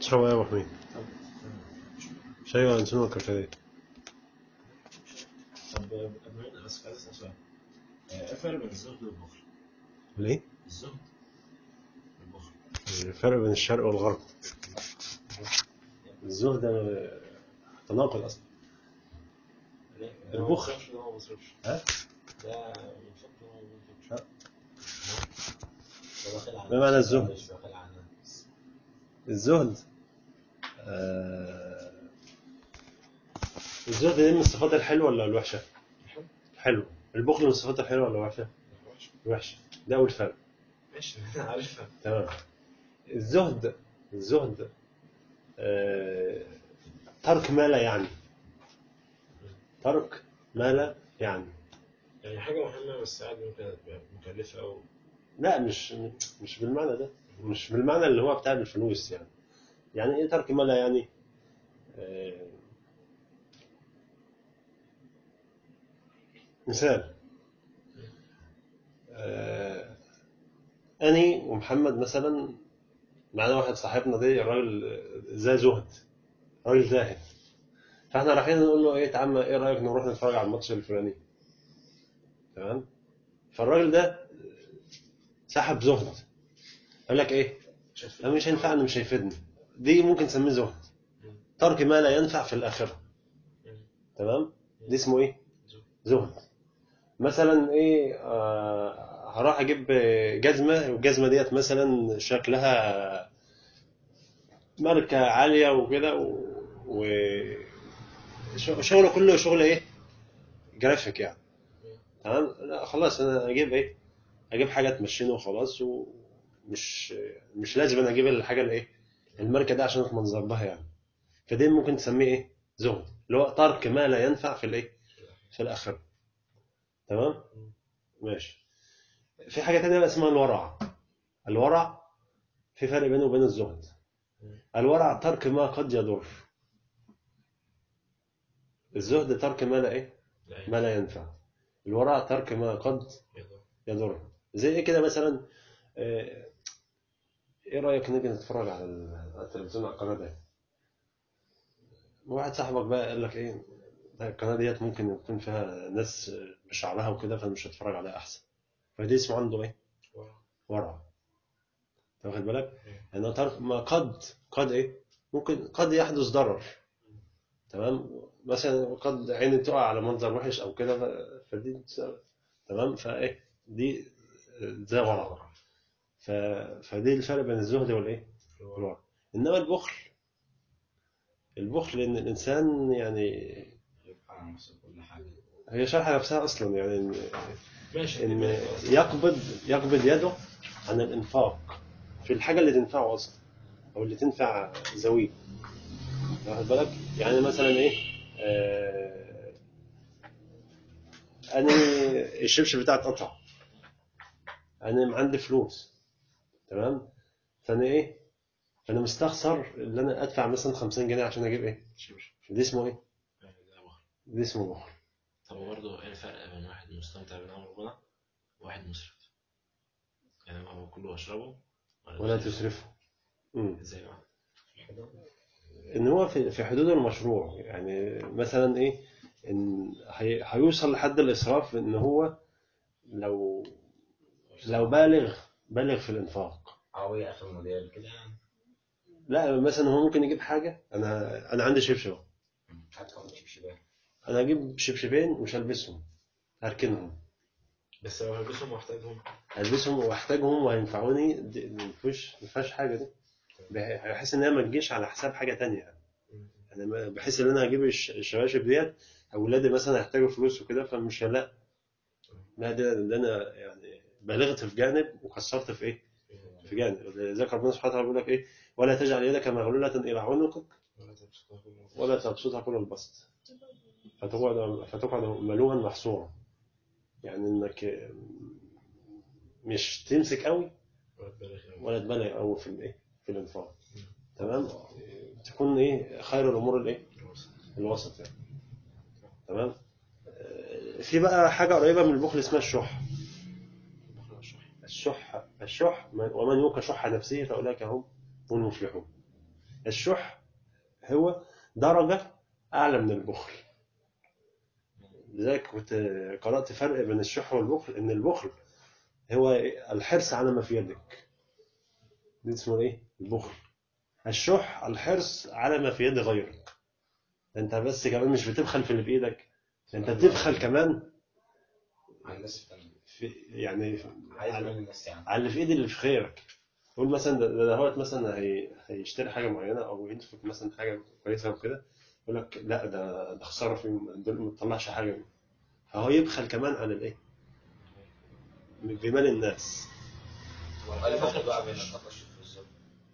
تشرب ايه يا ابو حميد شاي ولا انسولين ولا كركديه طب ابراهيم بس عايز اسال سؤال ايه الفرق بين الزهد والبخل؟ ليه الزهد والبخل الفرق بين الشرق والغرب الزهد ده تناقض اصلا ليه؟ البخل. ده ما بيصرفش ها ده بينفق ده ما بينفقش ها؟ ده داخل على ما معنى الزهد؟ مش داخل على الناس. الزهد آه... الزهد دي من الصفات الحلوه ولا الوحشه؟ حلو. حلو البخل من الصفات الحلوه ولا الوحشه؟ وحش. الوحشه ده اول فرق ماشي انا عارفها تمام الزهد الزهد آه... ترك ما لا يعني ترك ما لا يعني يعني حاجة مهمة بس عادي ممكن تبقى مكلفة أو لا مش مش بالمعنى ده مش بالمعنى اللي هو بتاع الفلوس يعني يعني ايه ترك ما لا يعني آه، مثال آه، أني ومحمد مثلا معانا واحد صاحبنا دي الراجل ذا زهد راجل زاهد فاحنا رايحين نقول له ايه تعالى ايه رايك نروح نتفرج على الماتش الفلاني تمام فالراجل ده سحب زهد قال لك ايه شايف ده مش هينفعني مش هيفيدني دي ممكن تسميه زهد ترك ما لا ينفع في الآخرة تمام دي اسمه ايه زهد مثلا ايه آه هروح اجيب جزمة والجزمة ديت مثلا شكلها ماركة عالية وكده و... و... شغ- شغله كله شغل ايه جرافيك يعني تمام لا خلاص انا اجيب ايه اجيب حاجه تمشيني وخلاص ومش مش لازم انا اجيب الحاجه الايه الماركه دي عشان اتمنظر بها يعني فدي ممكن تسميه ايه زهد اللي هو ترك ما لا ينفع في الايه في الاخره تمام ماشي في حاجه تانية بقى اسمها الورع الورع في فرق بينه وبين الزهد الورع ترك ما قد يضر الزهد ترك ما لا ايه ما لا ينفع الورع ترك ما قد يضر زي ايه كده مثلا آه، ايه رايك نيجي نتفرج على ال- على التلفزيون على القناه ده واحد صاحبك بقى قال لك ايه ده القناه ديت ممكن يكون فيها ناس بشعرها وكده فانا مش هتفرج عليها احسن فدي اسمه عنده ايه ورع أنت واخد بالك يعني ترك ما قد قد ايه ممكن قد يحدث ضرر تمام مثلا قد عيني تقع على منظر وحش او كده ف- فدي تس- تمام فايه دي ده ورع ف... فدي الفرق بين الزهد والايه والورع انما البخل البخل ان الانسان يعني يبقى على نفسه كل حاجة هي شرحه نفسها اصلا يعني إن- ماشي ان يقبض يقبض يده عن الانفاق في الحاجه اللي تنفعه اصلا او اللي تنفع ذويه واخد بالك يعني مثلا ايه آه انا الشبشب بتاعي اتقطع انا عندي فلوس تمام فانا ايه فانا مستخسر ان انا ادفع مثلا 50 جنيه عشان اجيب ايه شبش دي اسمه ايه يعني ده بخل دي اسمه بخل طب برضه ايه الفرق بين واحد مستمتع بنعم ربنا وواحد مسرف؟ يعني هو كله واشربه ولا تسرفه امم ازاي بقى؟ ان هو في في حدود المشروع يعني مثلا ايه ان هي- هيوصل لحد الاسراف ان هو لو لو بالغ بالغ في الانفاق عربية آخر موديل كده يعني لا مثلا هو ممكن يجيب حاجه انا انا عندي شبشب هتكون شبشبان انا اجيب شبشبين ومش هلبسهم هركنهم بس لو هلبسهم واحتاجهم هلبسهم واحتاجهم وهينفعوني دي- دي مفيش ما فيهاش حاجه دي بح- بحيث ان هي ما تجيش على حساب حاجه تانية يعني انا ما- بحس ان انا هجيب الش- الشباشب ديت اولادي مثلا هيحتاجوا فلوس وكده فمش لا لا ده, ده انا يعني بلغت في جانب وقصرت في ايه؟ في جانب لذلك ربنا سبحانه وتعالى بيقول لك ايه؟ ولا تجعل يدك مغلولة الى عنقك ولا تبسطها كل ولا تبسطها كل البسط فتقعد فتقعد ملوما محصورا يعني انك مش تمسك قوي ولا تبالغ أوي. ولا تبالغ قوي في الايه؟ في الانفاق تمام؟ تكون ايه خير الامور الايه؟ الوسط يعني تمام؟ آه، في بقى حاجه قريبه من البخل اسمها الشح البخل والشح. الشح الشح من- ومن يوق شح نفسه فاولئك هم هم المفلحون الشح هو درجة أعلى من البخل لذلك كنت قرأت فرق بين الشح والبخل إن البخل هو الحرص على ما في يدك دي اسمه إيه؟ البخل الشح الحرص على ما في يد غيرك أنت بس كمان مش بتبخل في اللي في إيدك أنت بتبخل كمان على الناس التانية في يعني عايز على- من الناس يعني على اللي في ايدي اللي في خيرك قول مثلا ده ده هوت مثلا هي هيشتري حاجه معينه او ينفق مثلا حاجه كويسه وكده يقول لك لا ده ده خساره في دول ما تطلعش حاجه منه فهو يبخل كمان عن الايه؟ بمال الناس وقال الفرق بقى بين التقشف والزهد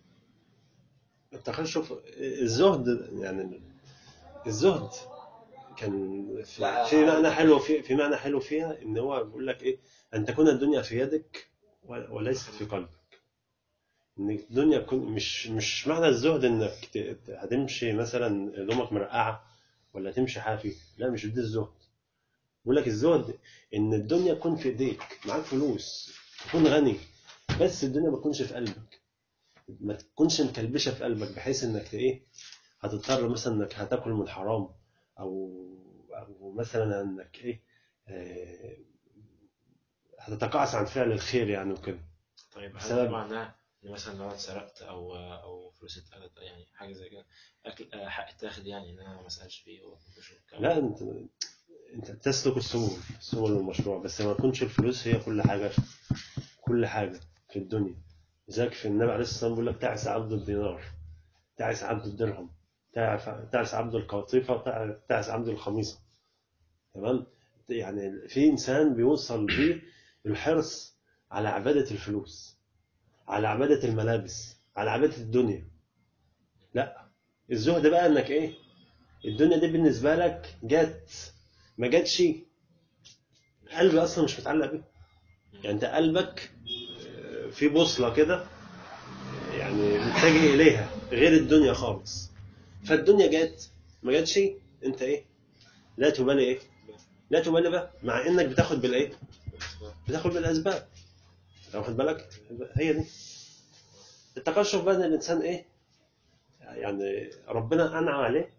التخشف الزهد يعني الزهد كان في, لا. في معنى حلو في في معنى حلو فيها ان هو بيقول لك ايه ان تكون الدنيا في يدك و- وليست في قلبك ان الدنيا تكون مش مش معنى الزهد انك ت- ت- هتمشي مثلا هدومك مرقعه ولا تمشي حافي لا مش دي الزهد بيقول لك الزهد ان الدنيا تكون في ايديك معاك فلوس تكون غني بس الدنيا ما تكونش في قلبك ما تكونش مكلبشه في قلبك بحيث انك ايه هتضطر مثلا انك هتاكل من حرام او او مثلا انك ايه آه، هتتقاعس عن فعل الخير يعني وكده طيب هل بسبب- ده معناه ان مثلا لو انا اتسرقت او او فلوسي اتاخدت يعني حاجه زي كده اكل آه، حق اتاخد يعني ان انا ما اسالش فيه ومش والكلام لا ده؟ انت انت تسلك السبل السبل المشروع بس ما تكونش الفلوس هي كل حاجه كل حاجه في الدنيا لذلك في النبي عليه الصلاه والسلام بيقول لك تعس عبد الدينار تعس عبد الدرهم تعس تعس عبد القطيفه تع- تعس عبد الخميصه تمام يعني في انسان بيوصل بيه الحرص على عباده الفلوس على عباده الملابس على عباده الدنيا لا الزهد بقى انك ايه الدنيا دي بالنسبه لك جت ما جاتش قلبي اصلا مش متعلق بيه يعني انت قلبك آه، في بوصله كده يعني متجه اليها غير الدنيا خالص فالدنيا جت ما جاتش انت ايه لا تبالي ايه لا تبالي بقى مع انك بتاخد بالايه بتاخد بالاسباب أنت واخد بالك هي دي التقشف بقى ان الانسان ايه يعني ربنا انعم عليه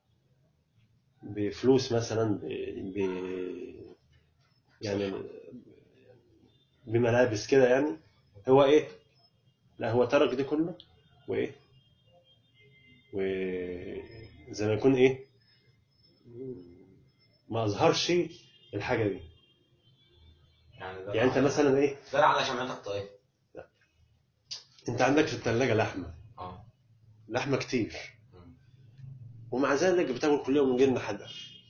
بفلوس مثلا ب... ب... يعني بملابس كده يعني هو ايه لا هو ترك دي كله وايه وزي ما يكون ايه ما اظهرش الحاجه دي يعني ده يعني انت مثلا ايه ده على شمعتك طيب انت عندك في الثلاجه لحمه اه لحمه كتير مم. ومع ذلك بتاكل كل يوم من جنة حدا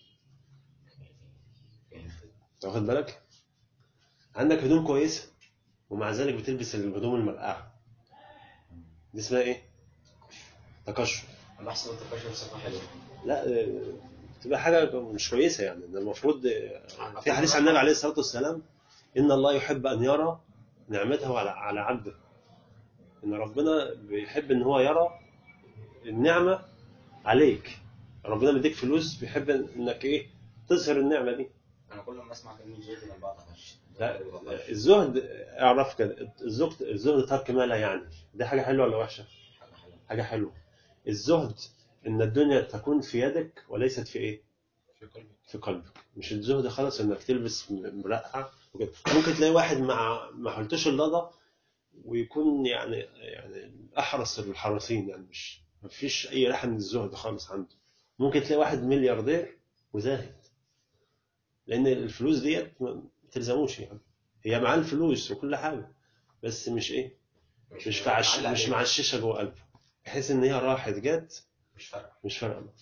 يعني أنت واخد بالك عندك هدوم كويسه ومع ذلك بتلبس الهدوم المرقعه دي اسمها ايه تقشف انا احسن التقشف صفه حلوه لا آه، تبقى حاجه مش كويسه يعني ان المفروض آه، في حديث عن النبي عليه الصلاه والسلام ان الله يحب ان يرى نعمته على على عبده ان ربنا بيحب ان هو يرى النعمه عليك ربنا مديك فلوس بيحب انك ايه تظهر النعمه دي انا كل ما اسمع كلمه زهد لما بقى تقشف لا الزهد اعرف كده الزهد الزهد ترك ما لا يعني دي حاجه حلوه ولا وحشه حاجه حلوه حاجه حلوه الزهد ان الدنيا تكون في يدك وليست في ايه في قلبي في قلبك مش الزهد خالص انك تلبس مرقع وكده ممكن تلاقي واحد مع ما حلتوش اللضا ويكون يعني يعني احرص الحراسين يعني مش ما فيش اي ريحه من الزهد خالص عنده ممكن تلاقي واحد ملياردير وزاهد لان الفلوس ديت ما تلزموش يعني هي معاه الفلوس وكل حاجه بس مش ايه مش في عش... معلق مش عليه. معششه جوه قلبه بحيث ان هي راحت جت مش فارقه مش فارقه معاه.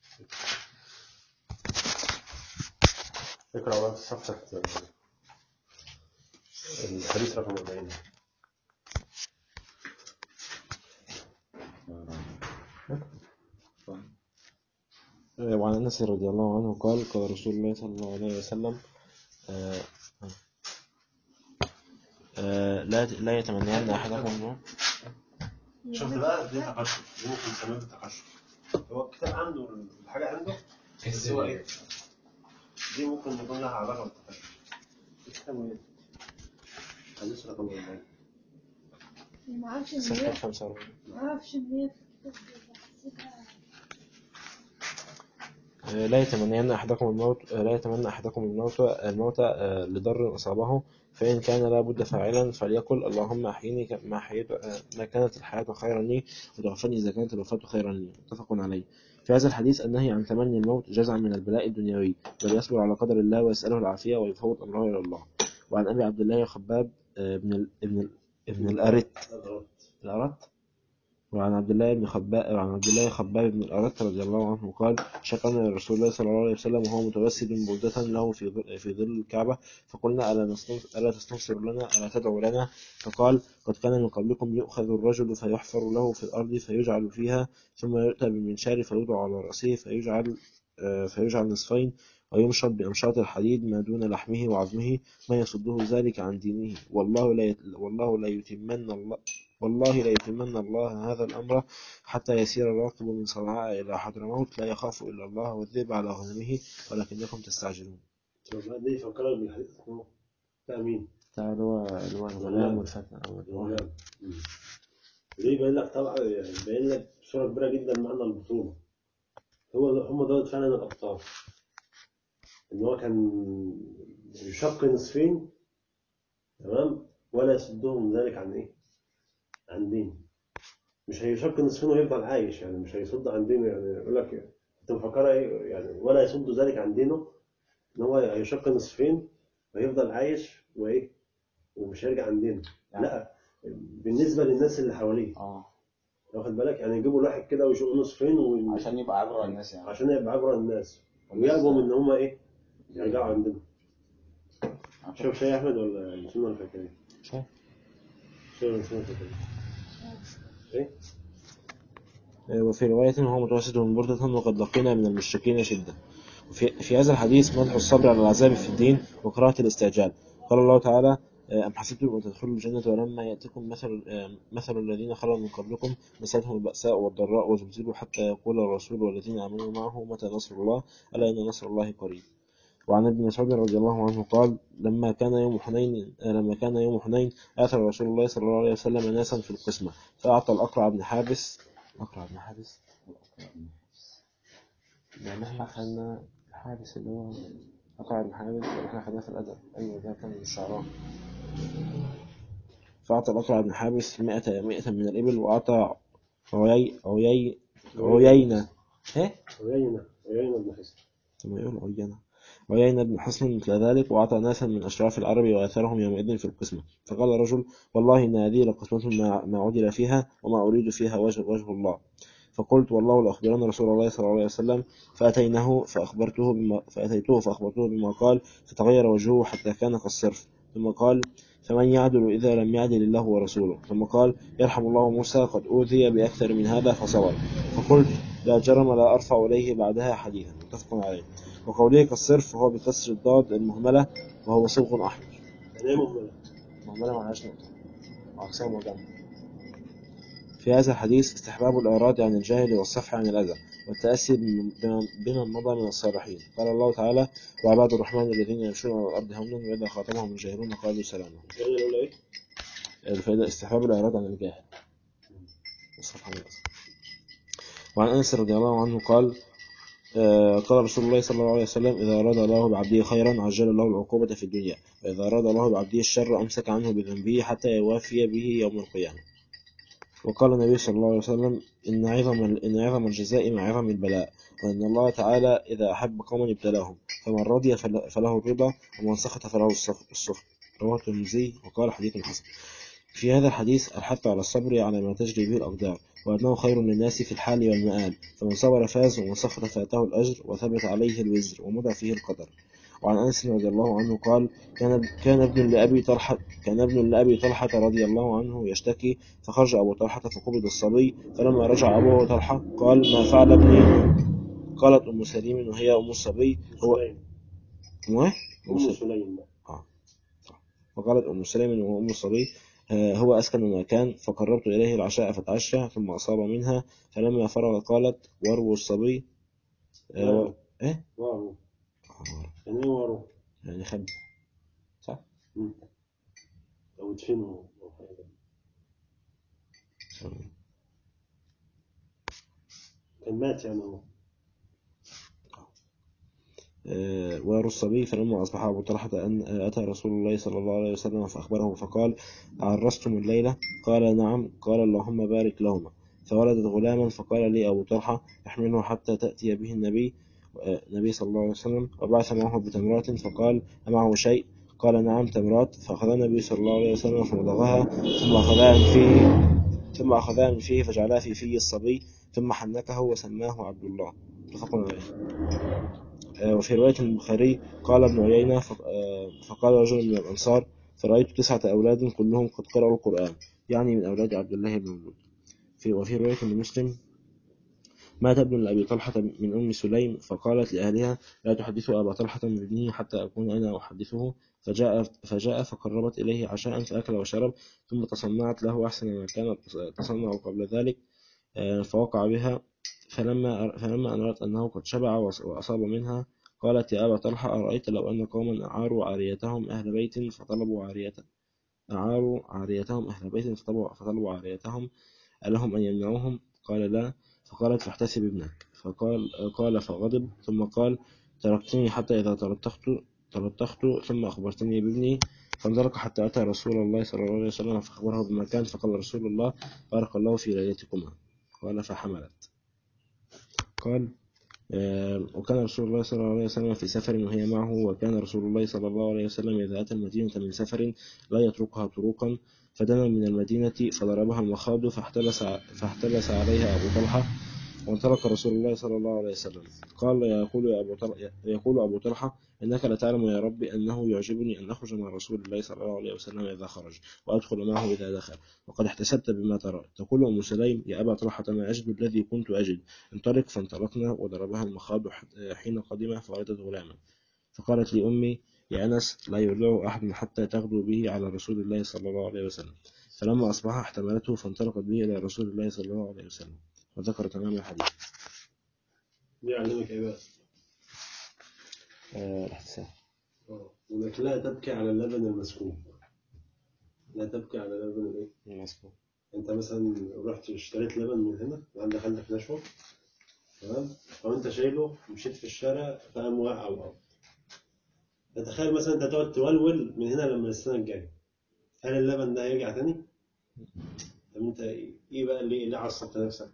اقرا بقى في صفحه الحديث رقم 40 وعن انس رضي الله عنه قال قال رسول الله صلى الله عليه وسلم آه، آه، لا لا يتمنين احدكم شفت بقى دي تقشف دي ممكن نسميها تقشف هو الكتاب عنده الحاجه عنده بس هو ايه دي ممكن يكون لها علاقه بالتقشف الكتاب ايه؟ حديث رقم 40 ما اعرفش ان صفحة هي 45 ما اعرفش ان هي في الكتاب لا يتمنين أحدكم الموت لا يتمنى أحدكم الموت الموت آه، لضر أصابه فإن كان لا بد فاعلا فليقل اللهم أحيني ما حييت آه، ما كانت الحياة خيرا لي وتوفني إذا كانت الوفاة خيرا لي متفق عليه في هذا الحديث النهي عن تمني الموت جزعا من البلاء الدنيوي بل يصبر على قدر الله ويسأله العافية ويفوض أمره إلى الله وعن أبي عبد الله خباب آه، بن ال- ابن ال- ابن الأرت الأرت وعن عبد الله بن خباب وعن عبد الله خباب بن الأرت رضي الله عنه قال شكرنا لرسول الله صلى الله عليه وسلم وهو متوسد بردة له في ظل في ظل الكعبة فقلنا ألا نستنصر ألا تستنصر لنا ألا تدعو لنا فقال قد كان من قبلكم يؤخذ الرجل فيحفر له في الأرض فيجعل فيها ثم يؤتى بالمنشار فيوضع على رأسه فيجعل آه، فيجعل نصفين ويمشط بأمشاط الحديد ما دون لحمه وعظمه ما يصده ذلك عن دينه والله لا يت... والله لا يتمن الله والله لا يتمن الله هذا الأمر حتى يسير الراكب من صنعاء إلى حضرموت لا يخاف إلا الله والذئب على غنمه ولكنكم تستعجلون طب ده يفكرك بالحديث اسمه بتاع مين؟ تعالى اللي هو اللي هو الغلام والفتى أو الغلام. مم. ليه يبين لك طبعا يعني يبين لك بصورة كبيرة جدا معنى البطولة هو هم دول فعلا الأبطال إن هو كان يشق نصفين تمام ولا يصدهم ذلك عن إيه؟ عن دين مش هيشق نصفين ويفضل عايش يعني مش هيصد عن دينه يعني يقول لك أنت مفكرة إيه يعني ولا يصد ذلك عن دينه إن هو هيشق نصفين ويفضل عايش وإيه؟ ومش هيرجع عن دينه لا بالنسبة للناس اللي حواليه اه واخد بالك يعني يجيبوا الواحد كده ويشقوا نصفين وي- عشان يبقى عبرة الناس يعني عشان يبقى عبرة الناس ويأبوا ان هم ايه يرجعوا عندنا شوف شاي احمد ولا السنه ولا الفكرة شاي. شاي ولا السنه الفكرة ايه وفي رواية هو متوسد من بردة وقد لقينا من المشركين شدة وفي في هذا الحديث مدح الصبر على العذاب في الدين وكراهة الاستعجال قال الله تعالى أم حسبتم أن تدخلوا الجنة ولما يأتكم مثل أم، مثل الذين خلوا من قبلكم مستهم البأساء والضراء وزلزلوا حتى يقول الرسول والذين آمنوا معه متى نصر الله ألا إن نصر الله قريب وعن ابن مسعود رضي الله عنه قال لما كان يوم حنين آه، لما كان يوم حنين آتى رسول الله صلى الله عليه وسلم ناسا في القسمة فأعطى الأقرع بن حابس أقرع بن حابس يعني احنا خدنا حابس اللي هو أقرع بن حابس احنا خدناه في الأدب أيوة ده كان من الشعراء فأعطى الأقرع بن حابس مئة مئة من الإبل وأعطى عيي عيي عيينة إيه؟ عيينة عيينة بن حسن ثم يقول عيينة عيينة بن حصن مثل ذلك وأعطى ناسا من أشراف العرب وآثرهم يومئذ في القسمة فقال رجل والله إن هذه لقسمة ما- ما عدل فيها وما أريد فيها وجه, وجه الله فقلت والله لأخبرن رسول الله صلى الله عليه وسلم فأتيناه فأخبرته بما فأتيته فأخبرته بما قال فتغير وجهه حتى كان كالصرف ثم قال فمن يعدل إذا لم يعدل الله ورسوله ثم قال يرحم الله موسى قد أوذي بأكثر من هذا فصبر فقلت لا جرم لا أرفع إليه بعدها حديثا متفق عليه وقوله كالصرف هو بكسر الضاد المهملة وهو صبغ أحمر يعني ايه مهملة؟ مهملة معهاش نقطة وعكسها مجمع في هذا الحديث استحباب الإعراض عن الجاهل والصفح عن الأذى والتأسي بما- بمن مضى من الصالحين قال الله تعالى وعباد الرحمن الذين يمشون على الأرض هونا وإذا خاطبهم الجاهلون قالوا سلاما الفائدة الأولى ايه؟ الفائدة استحباب الإعراض عن الجاهل والصفح عن الأذى وعن أنس رضي الله عنه قال آه، قال رسول الله صلى الله عليه وسلم إذا أراد الله بعبده خيرا عجل الله العقوبة في الدنيا وإذا أراد الله بعبده الشر أمسك عنه بذنبه حتى يوافي به يوم القيامة وقال النبي صلى الله عليه وسلم إن عظم إن عظم الجزاء مع عظم البلاء وإن الله تعالى إذا أحب قوما ابتلاهم فمن رضي فل- فله الرضا ومن سخط فله السخ- السخط رواه الترمذي وقال حديث حسن في هذا الحديث الحث على الصبر على ما تجري به الأقدار وأنه خير للناس في الحال والمآل فمن صبر فاز ومن سخط فاته الأجر وثبت عليه الوزر ومضى فيه القدر وعن أنس رضي الله عنه قال كان كان ابن لأبي طلحة كان ابن لأبي طلحة رضي الله عنه يشتكي فخرج أبو طلحة فقبض الصبي فلما رجع أبو طلحة قال ما فعل ابني قالت أم سليم وهي أم الصبي هو سليم أم إيه؟ أم أم سليم سليم وقالت أم سليم وأم الصبي آه، هو أسكن ما كان فقربت إليه العشاء فتعشى ثم أصاب منها فلما فرغ قالت وروا الصبي آه، و... إيه؟ وارو آه، يعني ايه وارو؟ يعني خب صح؟ مم. أو تفينه أو حاجة كان مات يعني هو آه، ويرى الصبي فلما أصبح أبو طلحة أن أتى رسول الله صلى الله عليه وسلم فأخبره فقال أعرستم الليلة قال نعم قال اللهم بارك لهما فولدت غلاما فقال لي أبو طلحة احمله حتى تأتي به النبي آه، النبي صلى الله عليه وسلم وبعث معه بتمرات فقال أمعه شيء قال نعم تمرات فأخذ النبي صلى الله عليه وسلم فمضغها ثم أخذها من فيه ثم أخذها من فيه فجعلها في في الصبي ثم حنكه وسماه عبد الله متفق عليه آه، وفي رواية البخاري قال ابن عيينة فق- آه، فقال رجل من الأنصار فرأيت تسعة أولاد كلهم قد قرأوا القرآن يعني من أولاد عبد الله بن مسعود في وفي رواية لمسلم مات ابن لأبي طلحة من أم سليم فقالت لأهلها لا تحدثوا أبا طلحة من ابنه حتى أكون أنا أحدثه فجاء فجاء فقربت إليه عشاء فأكل وشرب ثم تصنعت له أحسن ما كانت تصنع قبل ذلك آه، فوقع بها فلما فلما أن رأت أنه قد شبع وأص- وأصاب منها قالت يا أبا طلحة أرأيت لو أن قوما أعاروا عاريتهم أهل بيت فطلبوا عاريته أعاروا عاريتهم أهل بيت فطلبوا, فطلبوا عاريتهم ألهم أن يمنعوهم قال لا فقالت فاحتسب ابنك فقال قال فغضب ثم قال تركتني حتى إذا تلطخت تلطخت ثم أخبرتني بابني فانطلق حتى أتى رسول الله صلى الله عليه وسلم فأخبره بما كان فقال رسول الله بارك الله في ليلتكما قال فحملت قال آه، وكان رسول الله صلى الله عليه وسلم في سفر وهي معه وكان رسول الله صلى الله عليه وسلم إذا أتى المدينة من سفر لا يتركها طرقا فدنا من المدينة فضربها المخاض فاحتبس فاحتبس عليها أبو طلحة وانطلق رسول الله صلى الله عليه وسلم قال يقول يا أبو طلحة يقول أبو طلحة إنك لتعلم يا ربي أنه يعجبني أن أخرج مع رسول الله صلى الله عليه وسلم إذا خرج وأدخل معه إذا دخل وقد احتسبت بما ترى تقول أم سليم يا أبا طلحة ما أجد الذي كنت أجد انطلق فانطلقنا وضربها المخاض حين قدم فولدت غلاما فقالت لي أمي يا أنس لا يرضع أحد حتى تغدو به على رسول الله صلى الله عليه وسلم فلما أصبح احتملته فانطلقت به إلى رسول الله صلى الله عليه وسلم وذكر تمام الحديث دي يعلمك ايه بقى؟ آه، الاحتساب اه انك لا تبكي على اللبن المسكوب لا تبكي على اللبن الايه؟ المسكوب انت مثلا رحت اشتريت لبن من هنا وعندك عندك نشوه تمام او انت شايله مشيت في الشارع فقام واقع على الارض تتخيل مثلا انت تقعد تولول من هنا لما السنه الجايه هل اللبن ده هيرجع تاني؟ طب انت ايه بقى اللي اللي عصبت نفسك؟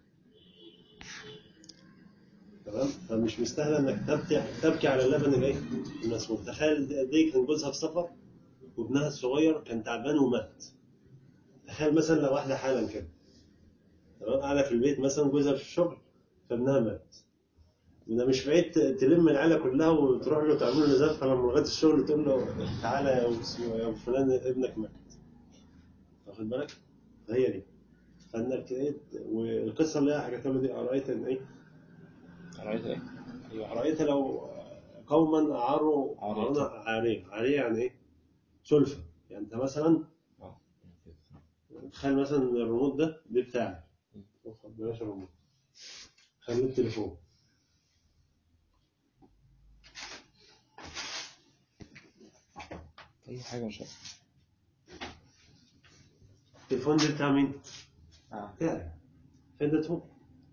تمام فمش مستاهله انك تبكي تبكي على اللبن الايه؟ المسموم تخيل دي كان جوزها في سفر وابنها الصغير كان تعبان ومات تخيل مثلا لو واحده حالا كده تمام قاعده في البيت مثلا جوزها في الشغل فابنها مات ده مش بعيد ت- تلم العيله كلها وتروح له تعمل له زفه لما لغايه الشغل تقول له تعالى يا أبو- يا أبو فلان ابنك مات واخد بالك؟ هي دي فانك ايه والقصه اللي هي حكيتها له دي ارايت ان ايه؟ رأيت إيه؟ أيوة ارايت لو قوما اعاروا عارية. عارية عارية عارية يعني ايه؟ سلفة يعني انت مثلا آه. تخيل مثلا الريموت ده دي بتاعك خد بلاش الريموت خليه التليفون أي حاجة مش عارف. التليفون ده بتاع مين؟ آه. بتاعك فانت تفوق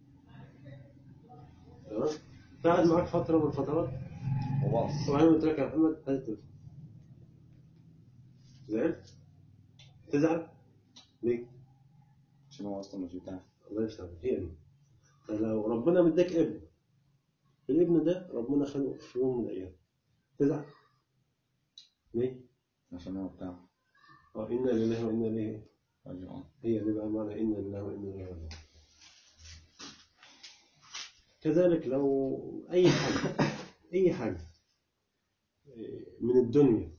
تمام؟ قاعد معاك فترة من الفترات وباص وبعدين قلت لك يا محمد هات التليفون زعلت؟ تزعل؟ ليه؟ عشان هو اصلا مش بتاعك الله يسلمك هي دي فلو ربنا مديك ابن الابن ده ربنا خلقه في يوم من الايام تزعل؟ ليه؟ عشان هو بتاعك اه انا لله وانا اليه راجعون هي دي بقى معنى إن لله وإنا إليه راجعون كذلك لو أي حاجة أي حاجة من الدنيا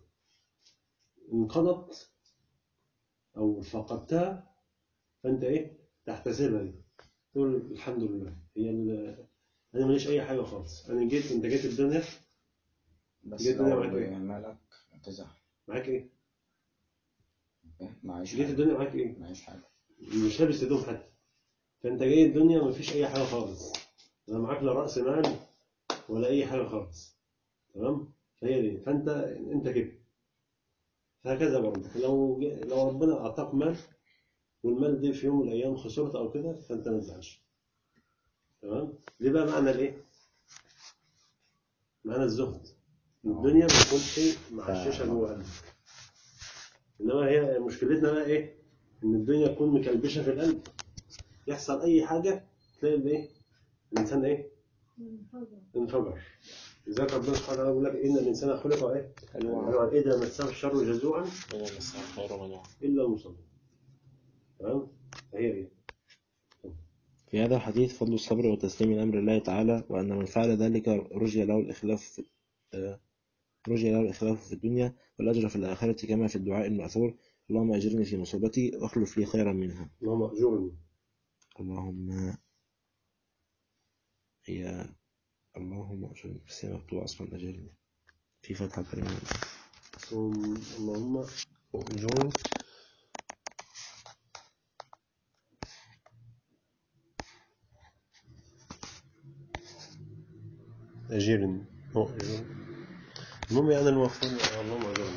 انقضت أو فقدتها فأنت إيه تحتسبها دي تقول الحمد لله هي ال- أنا ماليش أي حاجة خالص أنا جيت أنت جيت الدنيا بس جيت الدنيا لو معاك إيه؟ مالك تزعل معاك إيه؟ إيه؟ معيش جيت حاجة الدنيا معاك إيه؟ معيش حاجة مش لابس هدوم حتى فانت جاي الدنيا مفيش اي حاجه خالص لا معاك لا راس مال ولا اي حاجه خالص تمام فهي دي فانت انت كده هكذا برضه لو ج- لو ربنا اعطاك مال والمال ده في يوم من الايام خسرت او كده فانت ما تزعلش تمام تمام دي بقى معنى الايه معنى الزهد الدنيا ما تكونش معششه جوه قلبك انما هي مشكلتنا بقى ايه ان الدنيا تكون مكلبشه في القلب يحصل اي حاجه تلاقي الايه الانسان ايه انفجر لذلك ربنا سبحانه وتعالى بيقول لك ان الانسان خلق ايه هلوعا. اذا مسه الشر جزوعا ولا مساء خير منوع الا المصلين تمام هي دي في هذا الحديث فضل الصبر وتسليم الأمر الله تعالى وأن من فعل ذلك رجي له الإخلاف في آه، رجي له الإخلاف في الدنيا والأجر في الآخرة كما في الدعاء المأثور اللهم أجرني في مصيبتي واخلف لي خيرا منها اللهم اجرني اللهم هي اللهم أجرني بس هي مكتوبة أصلا أجرني في فتحة كريمة ثم اللهم اجرني أجرني هو أجرني المهم يعني المفروض اللهم أجرني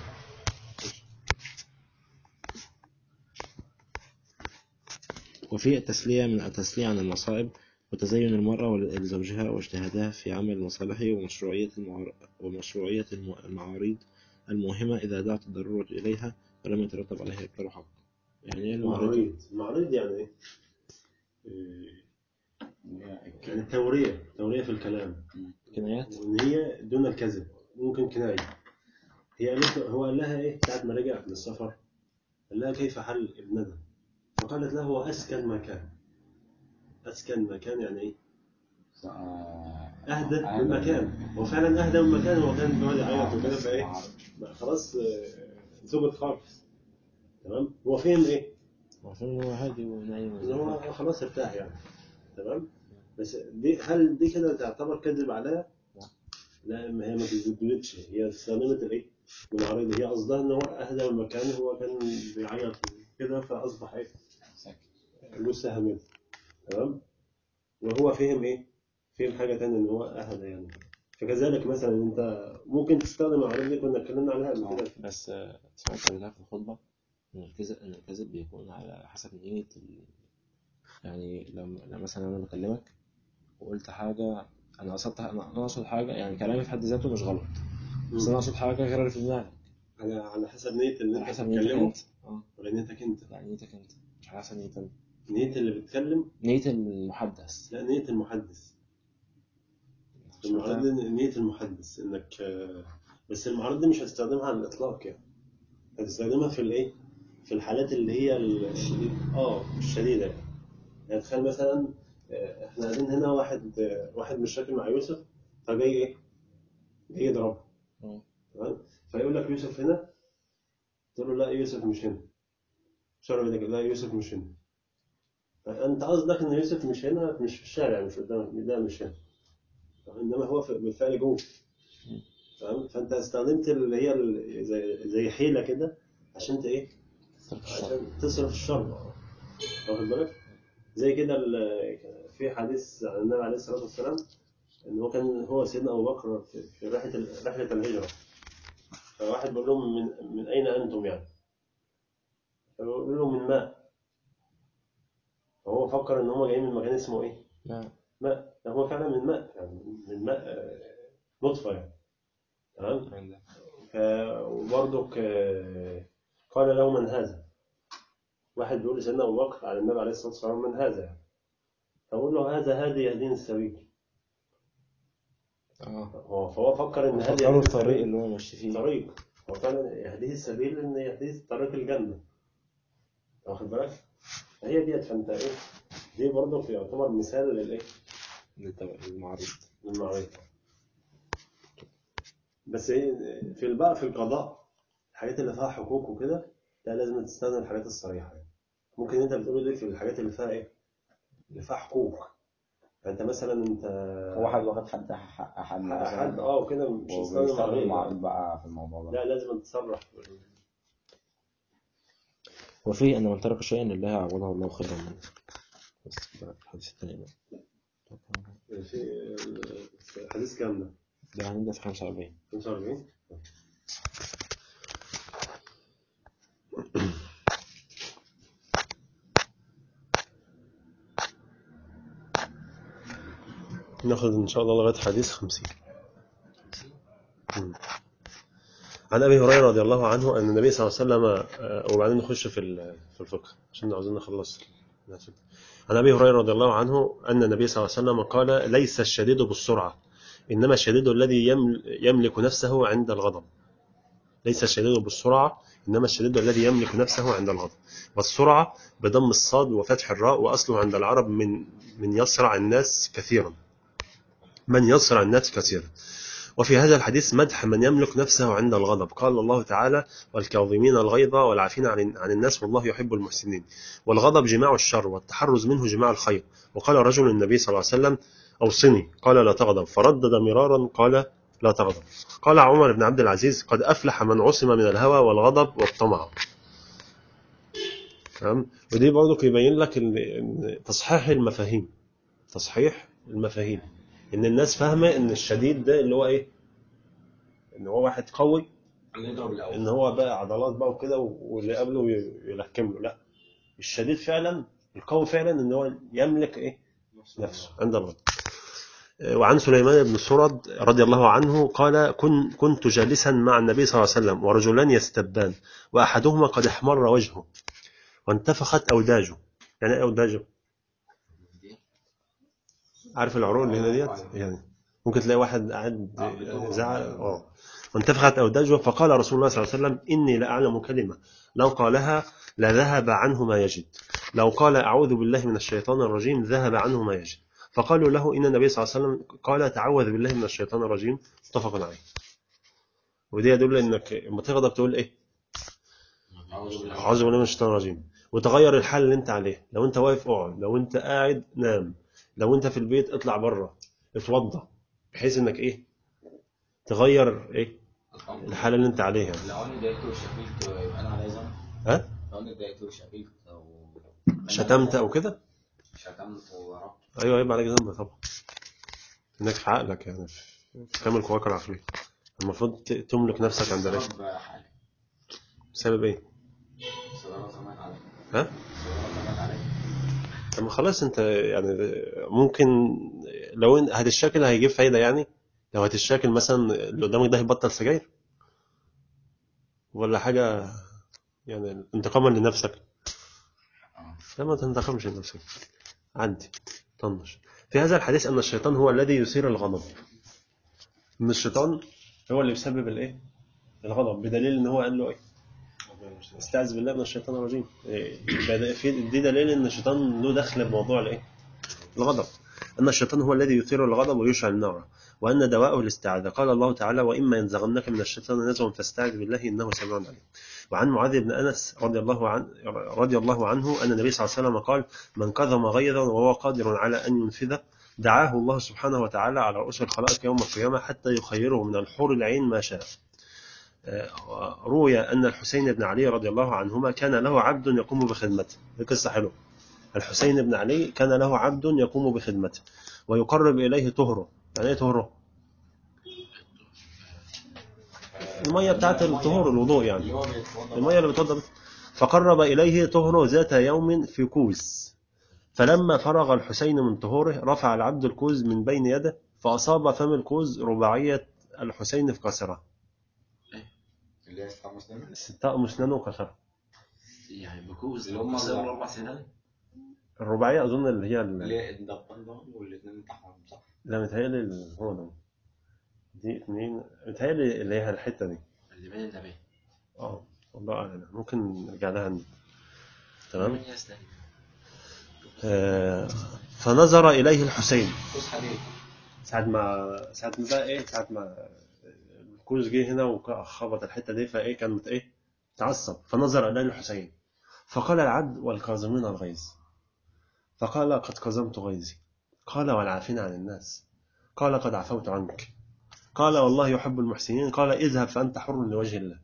وفي التسلية من التسلية عن المصائب وتزين المرأة لزوجها واجتهادها في عمل المصالح ومشروعية المعار... ومشروعية الم- المعاريض المهمة إذا دعت الضرورة إليها ولم يترتب عليها إبطال حق يعني إيه المعارض؟ معرض معرض يعني إيه؟ إيه، يعني التورية تورية في الكلام كنايات وإن هي دون الكذب ممكن كناية هي قالت له هو قال لها إيه ساعة ما رجع من السفر قال لها كيف حل ابننا فقالت له هو أسكن مكان أسكن مكان يعني إيه أهدى من مكان هو فعلا أهدى من مكان هو كان بيقعد يعيط وكده فإيه بقى خلاص آه، زوجت خالص تمام هو فهم إيه عارفين إن هو هادي ونايم ان هو خلاص ارتاح يعني تمام بس دي هل دي كده تعتبر كذب عليها؟ لا ما هي ما كذبتش هي استخدمت الايه؟ المعارض هي قصدها ان هو اهدى من مكان هو كان بيعيط كده فاصبح ايه؟ له سهم منه. تمام؟ وهو فهم ايه؟ فهم حاجه ثانيه ان هو اهدى يعني فكذلك مثلا انت ممكن تستخدم المعارض دي كنا اتكلمنا عليها قبل كده بس آه، سمعت قبلها في الخطبة إن الكذب إن الكذب بيكون على حسب نية ال... يعني لما لما مثلا أنا بكلمك وقلت حاجة أنا قصدت أنا أنا أقصد حاجة يعني كلامي في حد ذاته مش غلط بس أنا أقصد حاجة غير اللي في دماغك على على حسب نيه اللي على انت حسب نيتك بتتكلمه أنت أه ولا نيتك انت لا نيتك أنت مش على حسب نيتك أنت نيه اللي بيتكلم نية المحدث لا نيه المحدث المعارض دي نية المحدث انك آه، بس المعارض دي مش هتستخدمها على الاطلاق يعني هتستخدمها في الايه في الحالات اللي هي ال- اه الشديده يعني يعني تخيل مثلا آه، احنا قاعدين هنا واحد آه، واحد مش راكب مع يوسف فجاي ايه جاي يضربه مم. تمام فيقول لك يوسف هنا تقول له لا يوسف مش هنا شرب يدك لا يوسف مش هنا انت قصدك ان يوسف مش هنا مش في الشارع مش قدامك ده مش هنا انما هو في- بالفعل جوه تمام فانت استخدمت اللي هي ال- زي زي حيله كده عشان ت- ايه صرف الشر عشان تصرف الشر واخد بالك زي كده ال- في حديث عن النبي عليه الصلاه والسلام ان هو كان هو سيدنا ابو بكر في في رحله ال- رحله الهجره فواحد بيقول لهم من من اين انتم يعني فبيقول لهم من ماء فهو فكر ان هم جايين من مكان اسمه ايه لا ماء ده هو فعلا من ماء يعني من ماء آه، نطفه يعني تمام ف- وبرضك آه، قال له من هذا واحد بيقول لسيدنا ابو بكر على النبي عليه الصلاه والسلام من هذا يعني فقول له هذا هادي يهديني السبيل اه هو فهو فكر ان هادي فكروا يهديني الطريق السبيل اللي هو ماشي فيه طريق هو فعلا يهديه السبيل ان يهديه طريق الجنه واخد بالك هي ديت فانت ايه دي برضه يعتبر مثال للايه للتو- للمعارض للمعرفة بس ايه في بقى في القضاء الحاجات اللي فيها حقوق وكده لا لازم تستخدم الحاجات الصريحة يعني. ممكن انت بتقوله دي في الحاجات اللي فيها ايه اللي فيها حقوق فانت مثلا انت هو حد واخد حد حق حد حد مثلا اه وكده مش هتستخدم وبيستخدم معرض معروض بقى في الموضوع ده لا لازم تصرح وفيه أن من ترك شيئا لله عوضه الله خيرا منه بس ده الحديث الثاني بقى في في حديث كام ده؟ ده هنبدأ في 45 45 وفيه ناخذ إن شاء الله لغاية حديث خمسين مم. عن أبي هريرة رضي الله عنه أن النبي صلى الله عليه وسلم آه، وبعدين نخش في ال- في الفقه عشان عاوزين نخلص عن أبي هريرة رضي الله عنه أن النبي صلى الله عليه وسلم قال ليس الشديد بالسرعة إنما الشديد الذي يمل- يملك نفسه عند الغضب ليس الشديد بالسرعة إنما الشديد الذي يملك نفسه عند الغضب والسرعة بضم الصاد وفتح الراء وأصله عند العرب من من يسرع الناس كثيرا من يسرع الناس كثيرا وفي هذا الحديث مدح من يملك نفسه عند الغضب قال الله تعالى والكاظمين الغيظ والعافين عن عن الناس والله يحب المحسنين والغضب جماع الشر والتحرز منه جماع الخير وقال رجل النبي صلى الله عليه وسلم أوصني قال لا تغضب فردد مرارا قال لا تغضب قال عمر بن عبد العزيز قد أفلح من عصم من الهوى والغضب والطمع تمام ودي برضو يبين لك إن إن تصحيح المفاهيم تصحيح المفاهيم ان الناس فاهمه ان الشديد ده اللي هو ايه ان هو واحد قوي اللي يضرب الاول ان هو بقى عضلات بقى وكده واللي قبله ي- يلحكم له لا الشديد فعلا القوي فعلا ان هو يملك ايه نفسه عند الغضب وعن سليمان بن سرد رضي الله عنه قال كن كنت جالسا مع النبي صلى الله عليه وسلم ورجلان يستبان واحدهما قد احمر وجهه وانتفخت اوداجه يعني ايه اوداجه عارف العروق اللي هنا ديت يعني ممكن تلاقي واحد قاعد زعل اه وانتفخت اوداجه فقال رسول الله صلى الله عليه وسلم اني لاعلم كلمه لو قالها لذهب عنه ما يجد لو قال اعوذ بالله من الشيطان الرجيم ذهب عنه ما يجد فقالوا له ان النبي صلى الله عليه وسلم قال تعوذ بالله من الشيطان الرجيم متفق عليه ودي يدل انك لما تغضب تقول ايه اعوذ بالله من الشيطان الرجيم وتغير الحال اللي انت عليه لو انت واقف اقعد لو انت قاعد نام لو انت في البيت اطلع بره اتوضى بحيث انك ايه تغير ايه الحاله اللي انت عليها لو انا ضايقته وشتمت يبقى انا عليا ذنب ها لو انا ضايقته وشتمت او شتمت او كده شتمت وضربت ايوه يبقى عليك ذنب طبعا انك في عقلك يعني في في كامل قواك العقليه المفروض ت- تملك نفسك عند الله بسبب حاجه بسبب ايه صدارة زمان عليك ها صدارة زمان عليك طب ما خلاص انت يعني ممكن لو ان هتشاكل هيجيب فايده يعني لو هتشاكل مثلا اللي قدامك ده يبطل سجاير ولا حاجه يعني انتقاما لنفسك لا ما تنتقمش لنفسك عدي طنش في هذا الحديث ان الشيطان هو الذي يثير الغضب ان الشيطان هو اللي يسبب الايه الغضب بدليل ان هو قال له ايه استعذ بالله من الشيطان الرجيم إيه، يبقى ده في دي دليل ان الشيطان له دخل بموضوع الايه الغضب ان الشيطان هو الذي يثير الغضب ويشعل النار وان دواءه الاستعاذه قال الله تعالى واما ينزغنك من الشيطان نزغ فاستعذ بالله انه سميع عليم وعن معاذ بن انس رضي الله عنه رضي الله عنه ان النبي صلى الله عليه وسلم قال من كظم غيظا وهو قادر على ان ينفذه دعاه الله سبحانه وتعالى على رؤوس الخلائق يوم القيامه حتى يخيره من الحور العين ما شاء آه، روي أن الحسين بن علي رضي الله عنهما كان له عبد يقوم بخدمته دي قصة حلوة الحسين بن علي كان له عبد يقوم بخدمته ويقرب إليه طهره يعني إيه طهره؟ المية بتاعت الطهور الوضوء يعني اللي هو بيتوضا المية اللي بتوضى بيها. فقرب إليه طهره ذات يوم في كوز فلما فرغ الحسين من طهوره رفع العبد الكوز من بين يده فأصاب فم الكوز رباعية الحسين فكسره اللي هي ستة مسلمة استاء مسنانه وكسره يعني بكوز اللي هم كسر الأربعة. اربع سنان الرباعية أظن اللي هي ال- اللي هي الدبان ده والاثنين بتاعهم صح لا متهيألي ال- هو ده دي اتنين متهيألي اللي هي الحتة دي اللي بين النبي اه والله أعلم ممكن نرجع لها ن- تمام من يستهل آه فنظر إليه الحسين بص حديد ساعة ما ساعة ما بقى إيه ساعة ما الكوز جه هنا وخبط الحتة دي فإيه كان مت- إيه تعصب فنظر إليه الحسين فقال العبد والكاظمين الغيظ فقال قد كظمت غيظي قال والعافين عن الناس قال قد عفوت عنك قال والله يحب المحسنين قال اذهب فأنت حر لوجه الله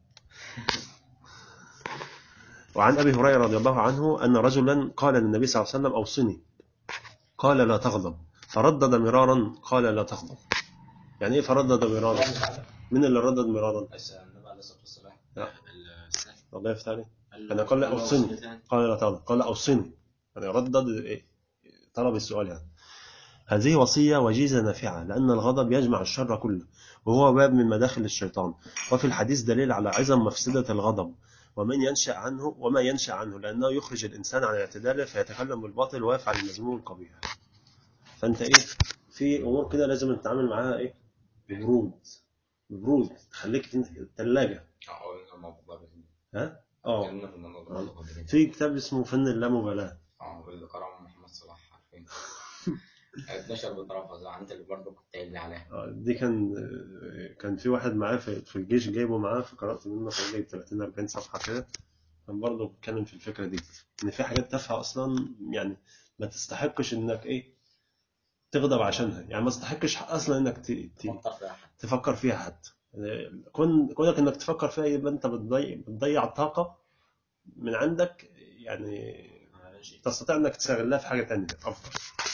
وعن أبي هريرة رضي الله عنه أن رجلا قال للنبي صلى الله عليه وسلم أوصني قال لا تغضب فردد مرارا قال لا تغضب يعني ايه فردد مرارا من اللي ردد مرارا بس النبي عليه الصلاة والسلام السهل الله يفتح عليه قال أنا له- قال لا له أوصني وصيتان. قال لا تغضب قال أوصني يعني ردد إيه طلب السؤال يعني هذه وصية وجيزة نافعة لأن الغضب يجمع الشر كله وهو باب من مداخل الشيطان وفي الحديث دليل على عظم مفسدة الغضب ومن ينشأ عنه وما ينشأ عنه لأنه يخرج الإنسان عن اعتداله فيتكلم بالباطل ويفعل المذموم القبيح فأنت إيه في أمور كده لازم تتعامل معاها إيه ببرود ببرود تخليك الثلاجة اه الموضوع ده ها اه اتكلمنا في الموضوع ده قبل كده. في كتاب اسمه فن اللامبالاة اه واللي قرأه محمد صلاح عارفين 12 بطرافة زي انت اللي برضه كنت قايل لي عليها آه، دي كان كان في واحد معاه في في الجيش جايبه معاه فقرأت منه حوالي 30 40 صفحة كده كان برضه بيتكلم في الفكرة دي إن في حاجات تافهة أصلا يعني ما تستحقش إنك إيه تغضب عشانها يعني ما تستحقش أصلا إنك ت... ت... فكر في أحد تفكر فيها حتى كون كونك إنك تفكر فيها يبقى أنت بتضيع بتضيع طاقة من عندك يعني تستطيع انك تستغلها في حاجه ثانيه افضل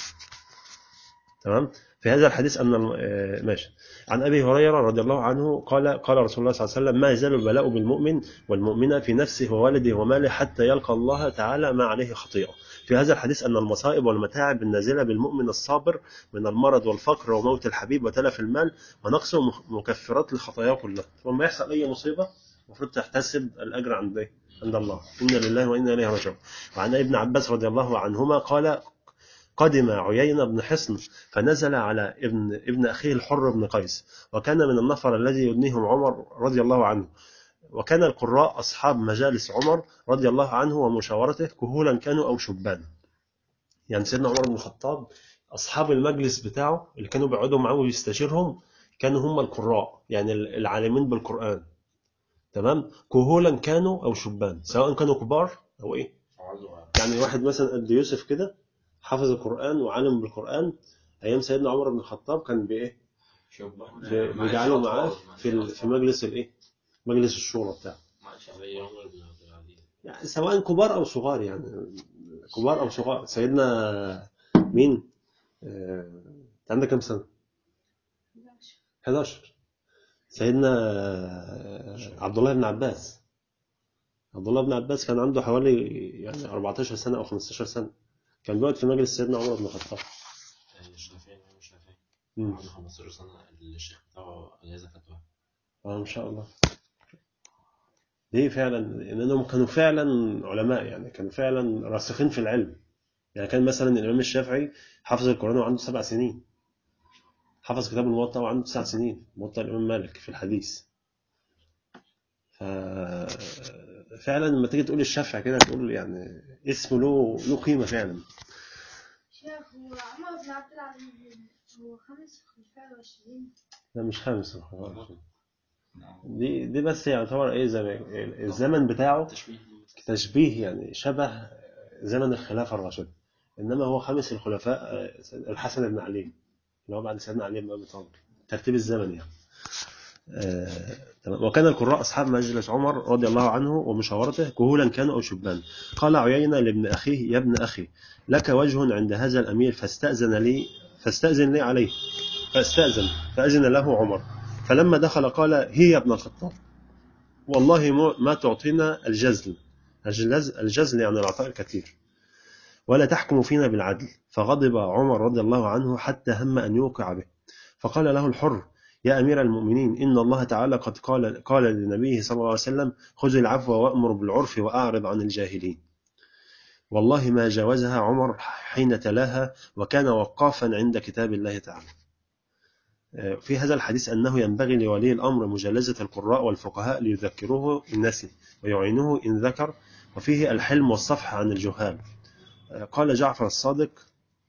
تمام في هذا الحديث ان الم- آه، ماشي عن ابي هريره رضي الله عنه قال قال رسول الله صلى الله عليه وسلم ما يزال البلاء بالمؤمن والمؤمنه في نفسه وولده وماله حتى يلقى الله تعالى ما عليه خطيئه في هذا الحديث ان المصائب والمتاعب النازله بالمؤمن الصابر من المرض والفقر وموت الحبيب وتلف المال ونقصه مخ- مكفرات لخطاياه كلها لما يحصل اي مصيبه المفروض تحتسب الاجر عند ايه عند الله انا لله وانا اليه راجعون وعن ابن عباس رضي الله عنهما قال قدم عيينة بن حصن فنزل على ابن ابن أخيه الحر بن قيس وكان من النفر الذي يدنيهم عمر رضي الله عنه وكان القراء أصحاب مجالس عمر رضي الله عنه ومشاورته كهولا كانوا أو شبان يعني سيدنا عمر بن الخطاب أصحاب المجلس بتاعه اللي كانوا بيقعدوا معاه ويستشيرهم كانوا هم القراء يعني العالمين بالقرآن تمام كهولا كانوا أو شبان سواء كانوا كبار أو إيه يعني واحد مثلا قد يوسف كده حافظ القرآن وعالم بالقرآن أيام سيدنا عمر بن الخطاب كان بإيه؟ شوف في- بيجعله معاه في ال- في مجلس الإيه؟ مجلس الشورى بتاعه زي عمر بن عبد العزيز يعني سواء كبار أو صغار يعني كبار أو صغار سيدنا مين؟ آه، أنت عندك كام سنة؟ 11 سيدنا آه، عبد الله بن عباس عبد الله بن عباس كان عنده حوالي يعني 14 سنة أو 15 سنة كان بيقعد في مجلس سيدنا عمر بن الخطاب الشافعي الإمام الشافعي مم. عنده 15 سنة الشيخ بتاعه أجازة فتوى اه ما شاء الله ليه فعلا لانهم كانوا فعلا علماء يعني كانوا فعلا راسخين في العلم يعني كان مثلا الامام الشافعي حافظ القران وعنده سبع سنين حفظ كتاب الموطأ وعنده تسع سنين موطأ الامام مالك في الحديث ف فعلا لما تيجي تقول الشافعي كده تقول يعني اسمه له له قيمه فعلا شيخ هو عمر بن عبد العزيز هو خمس خلفاء راشدين لا مش خامس دي دي بس يعتبر ايه زي ما- الزمن بتاعه تشبيه تشبيه يعني شبه زمن الخلافة الراشدة إنما هو خامس الخلفاء آه، الحسن بن علي اللي هو بعد سيدنا علي بن أبي طالب ترتيب الزمن يعني آه، تمام. وكان القراء أصحاب مجلس عمر رضي الله عنه ومشاورته كهولا كانوا أو شبان قال عيينة لابن أخيه يا ابن أخي لك وجه عند هذا الأمير فاستأذن لي فاستأذن لي عليه فاستأذن فأذن له عمر فلما دخل قال هي يا ابن الخطاب والله ما- ما تعطينا الجزل الجزل, الجزل يعني العطاء الكثير ولا تحكم فينا بالعدل فغضب عمر رضي الله عنه حتى هم أن يوقع به فقال له الحر يا أمير المؤمنين إن الله تعالى قد قال, قال لنبيه صلى الله عليه وسلم خذ العفو وأمر بالعرف وأعرض عن الجاهلين والله ما جاوزها عمر حين تلاها وكان وقافا عند كتاب الله تعالى في هذا الحديث أنه ينبغي لولي الأمر مجالزة القراء والفقهاء ليذكروه إن نسي ويعينوه إن ذكر وفيه الحلم والصفح عن الجهال قال جعفر الصادق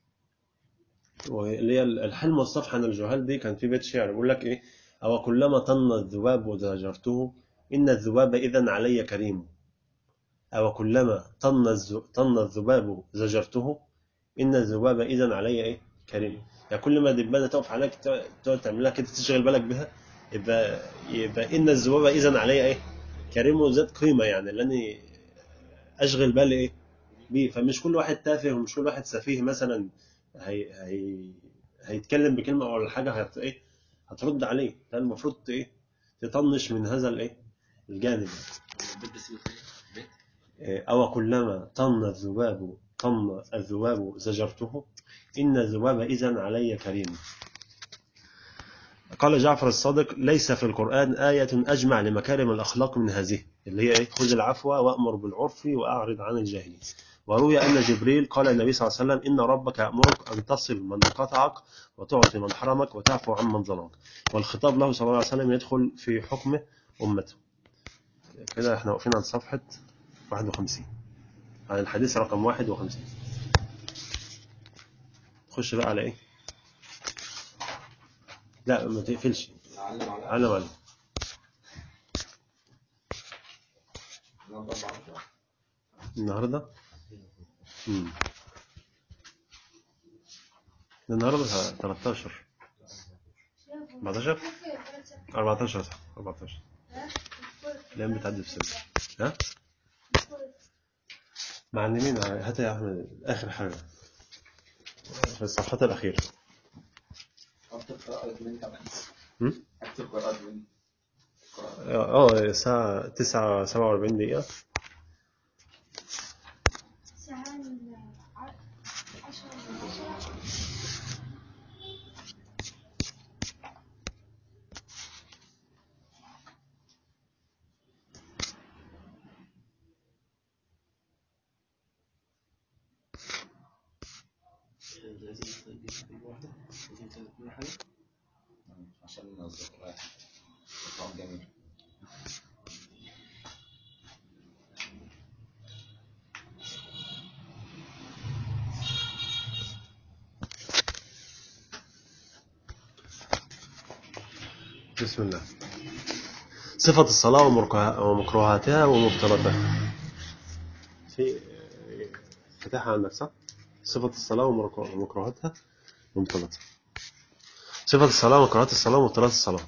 واللي هي الحلم والصفح عن الجهال دي كان في بيت شعر بيقول لك ايه او كلما طن الذباب وزجرته ان الذباب اذا علي كريم او كلما طن الز- طن الذباب زجرته ان الذباب اذا علي ايه كريم يعني كل ما دبانه تقف عليك تقعد تقعد تعملها كده تشغل بالك بها يبقى يبقى ان الذباب اذا علي ايه كريم وذات قيمه يعني لاني اشغل بالي ايه بيه فمش كل واحد تافه ومش كل واحد سفيه مثلا هي هي هيتكلم بكلمه ولا حاجه هت ايه هترد عليه ده المفروض ايه تطنش من هذا الايه الجانب البيت بس بيقول إيه؟ بيت إيه، أو كلما طن الذباب طم الذباب زجرته إن الذباب إذن علي كريم قال جعفر الصادق ليس في القرآن آية أجمع لمكارم الأخلاق من هذه اللي هي إيه؟ خذ العفو وأمر بالعرف وأعرض عن الجاهلين وروي أن جبريل قال النبي صلى الله عليه وسلم إن ربك يأمرك أن تصل من قطعك وتعطي من حرمك وتعفو عن من ظلمك والخطاب له صلى الله عليه وسلم يدخل في حكمه أمته كده احنا واقفين عند صفحة 51 عن الحديث رقم 51 خش بقى على ايه لا ما تقفلش نعلم على علم علم نضرب عشرة. النهارده امم ده النهارده 13 14 14 صح 14 الايام بتعدي في سنه ها معلمين هات يا احمد اخر حاجه في الصفحات الاخيره اكتب قراءة من كمان هم؟ اكتب قراءة من اه الساعه 9 47 دقيقه عشان ننظم واحد طعم جميل بسم الله صفة الصلاة ومركها- ومكروهاتها ومبطلاتها في فتحها عندك صح؟ صفة الصلاة ومرك- ومكروهاتها ومبطلاتها صفة الصلاة ومكروهات الصلاة ومبطلات الصلاة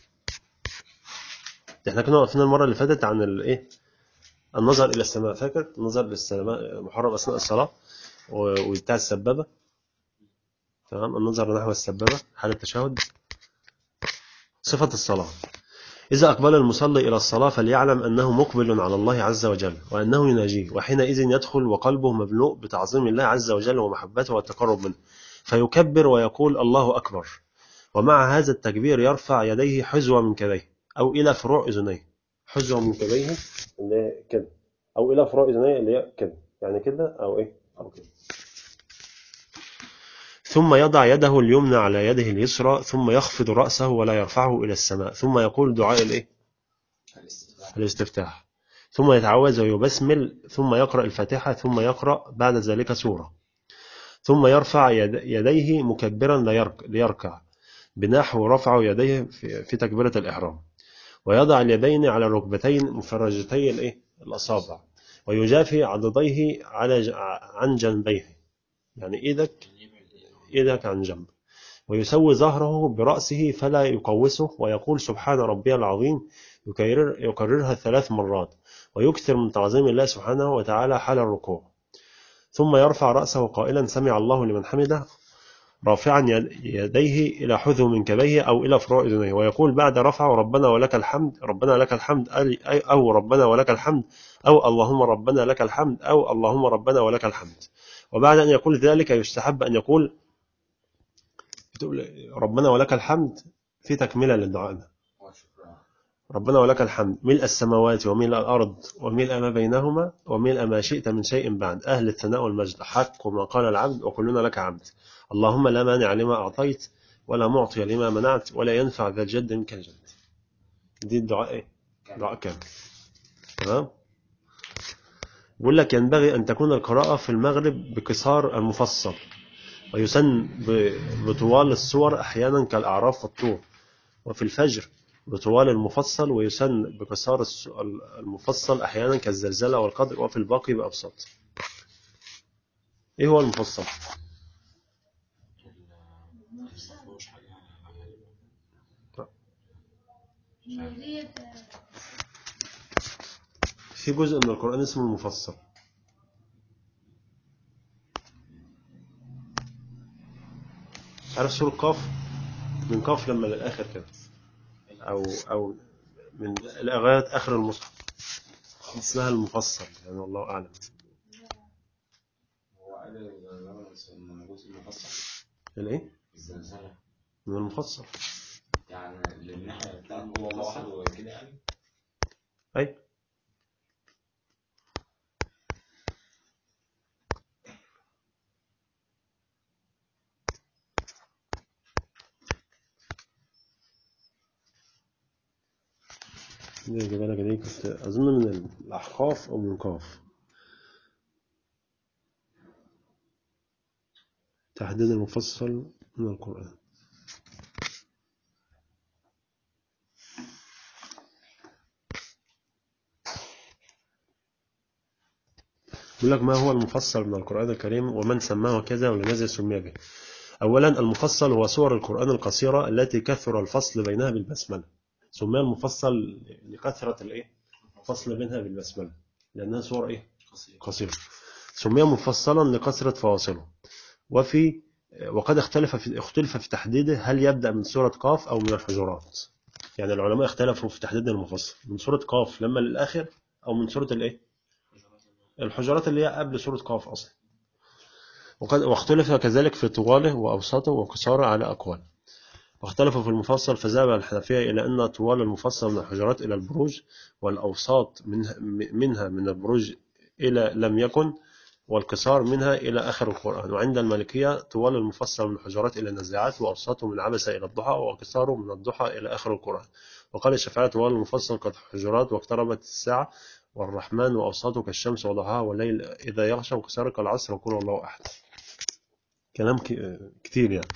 احنا كنا واقفين المرة اللي فاتت عن الايه النظر إلى السماء فاكر النظر إلى السماء محرم أثناء الصلاة و- وبتاع السبابة تمام النظر نحو السبابة حال التشهد صفة الصلاة إذا أقبل المصلي إلى الصلاة فليعلم أنه مقبل على الله عز وجل وأنه يناجيه وحينئذ يدخل وقلبه مملوء بتعظيم الله عز وجل ومحبته والتقرب منه فيكبر ويقول الله أكبر ومع هذا التكبير يرفع يديه حزوة من كبيه أو إلى فروع أذنيه حزوة من كبيه اللي هي كده أو إلى فروع أذنيه اللي هي كده يعني كده أو إيه أو كده ثم يضع يده اليمنى على يده اليسرى ثم يخفض رأسه ولا يرفعه إلى السماء ثم يقول دعاء الإيه الاستفتاح الاستفتاح ثم يتعوذ ويبسمل ثم يقرأ الفاتحة ثم يقرأ بعد ذلك سورة ثم يرفع يد- يديه مكبرا ليرك- ليركع بنحو رفع يديه في في تكبيرة الإحرام ويضع اليدين على الركبتين مفرجتي الإيه؟ الأصابع ويجافي عضديه على ج- عن جنبيه يعني إيدك إيدك عن جنب ويسوي ظهره برأسه فلا يقوسه ويقول سبحان ربي العظيم يكرر يكررها ثلاث مرات ويكثر من تعظيم الله سبحانه وتعالى حال الركوع ثم يرفع رأسه قائلا سمع الله لمن حمده رافعا يد- يديه إلى حذو من كبيه أو إلى فروع أذنيه ويقول بعد رفعه ربنا ولك الحمد ربنا لك الحمد أي- أي- أو ربنا ولك الحمد أو اللهم ربنا لك الحمد أو اللهم ربنا ولك الحمد وبعد أن يقول ذلك يستحب أن يقول بتقول ربنا ولك الحمد في تكملة للدعاء ده وشكرا ربنا ولك الحمد ملء السماوات وملء الأرض وملء ما بينهما وملء ما شئت من شيء بعد أهل الثناء والمجد حق ما قال العبد وكلنا لك عبد اللهم لا مانع لما أعطيت ولا معطي لما منعت ولا ينفع ذا الجد منك الجد دي الدعاء إيه؟ دعاء كامل تمام بيقول لك ينبغي أن تكون القراءة في المغرب بقصار المفصل ويسن ب- بطوال السور أحيانا كالأعراف والطور وفي الفجر بطوال المفصل ويسن بقصار الس- المفصل أحيانا كالزلزلة والقدر وفي الباقي بأبساط إيه هو المفصل؟ في جزء من القرآن اسمه المفصل عارف سورة قاف من قاف لما للآخر كده أو أو من لغاية آخر المصحف اسمها المفصل يعني والله أعلم موجود في المفصل الايه الزلزلة من المفصل يعني للناحية بتاعت هو واحد وكده يعني اي دي الجبالة دي كنت أظن من الأحقاف أو من قاف تحديد المفصل من القرآن يقول لك ما هو المفصل من القرآن الكريم ومن سماه كذا ولماذا سمي به أولا المفصل هو سور القرآن القصيرة التي كثر الفصل بينها بالبسملة سمي المفصل لكثرة الإيه؟ الفصل بينها بالبسملة لأنها سور إيه؟ قصيرة سمي مفصلا لكثرة فواصله وفي وقد اختلف في اختلف في تحديده هل يبدأ من سورة قاف أو من الحجرات يعني العلماء اختلفوا في تحديد المفصل من سورة قاف لما للآخر أو من سورة الإيه؟ الحجرات اللي هي قبل سورة قاف أصلا وقد واختلف كذلك في طواله وأوساطه وقصاره على أقوال واختلفوا في المفصل فذهب الحنفية إلى أن طوال المفصل من الحجرات إلى البروج والأوساط منها, منها من البروج إلى لم يكن والقصار منها إلى آخر القرآن وعند المالكية طوال المفصل من الحجرات إلى النزاعات وأوساطه من عبس إلى الضحى وقصاره من الضحى إلى آخر القرآن وقال الشافعية طوال المفصل كالحجرات واقتربت الساعة والرحمن وأوساطه كالشمس وضحاها والليل إذا يغشى وقصاره كالعصر وقول الله أحد كلام ك- كتير يعني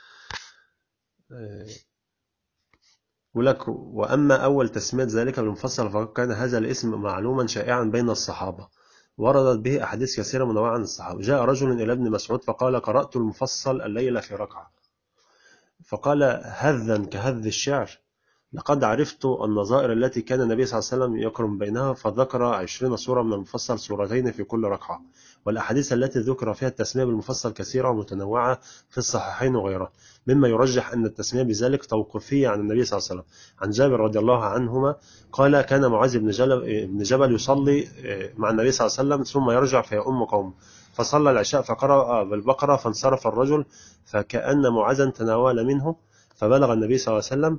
يقول لك وأما أول تسمية ذلك المفصل فقد كان هذا الاسم معلوما شائعا بين الصحابة وردت به أحاديث كثيرة منوعة عن الصحابة جاء رجل إلى ابن مسعود فقال قرأت المفصل الليلة في ركعة فقال هذا كهذ الشعر لقد عرفت النظائر التي كان النبي صلى الله عليه وسلم يقرن بينها فذكر عشرين سورة من المفصل سورتين في كل ركعة والأحاديث التي ذكر فيها التسمية بالمفصل كثيرة ومتنوعة في الصحيحين وغيرها مما يرجح أن التسمية بذلك توقيفية عن النبي صلى الله عليه وسلم عن جابر رضي الله عنهما قال كان معاذ بن جبل, بن جبل يصلي مع النبي صلى الله عليه وسلم ثم يرجع فيؤم قومه فصلى العشاء فقرأ بالبقرة فانصرف الرجل فكأن معاذا تناول منه فبلغ النبي صلى الله عليه وسلم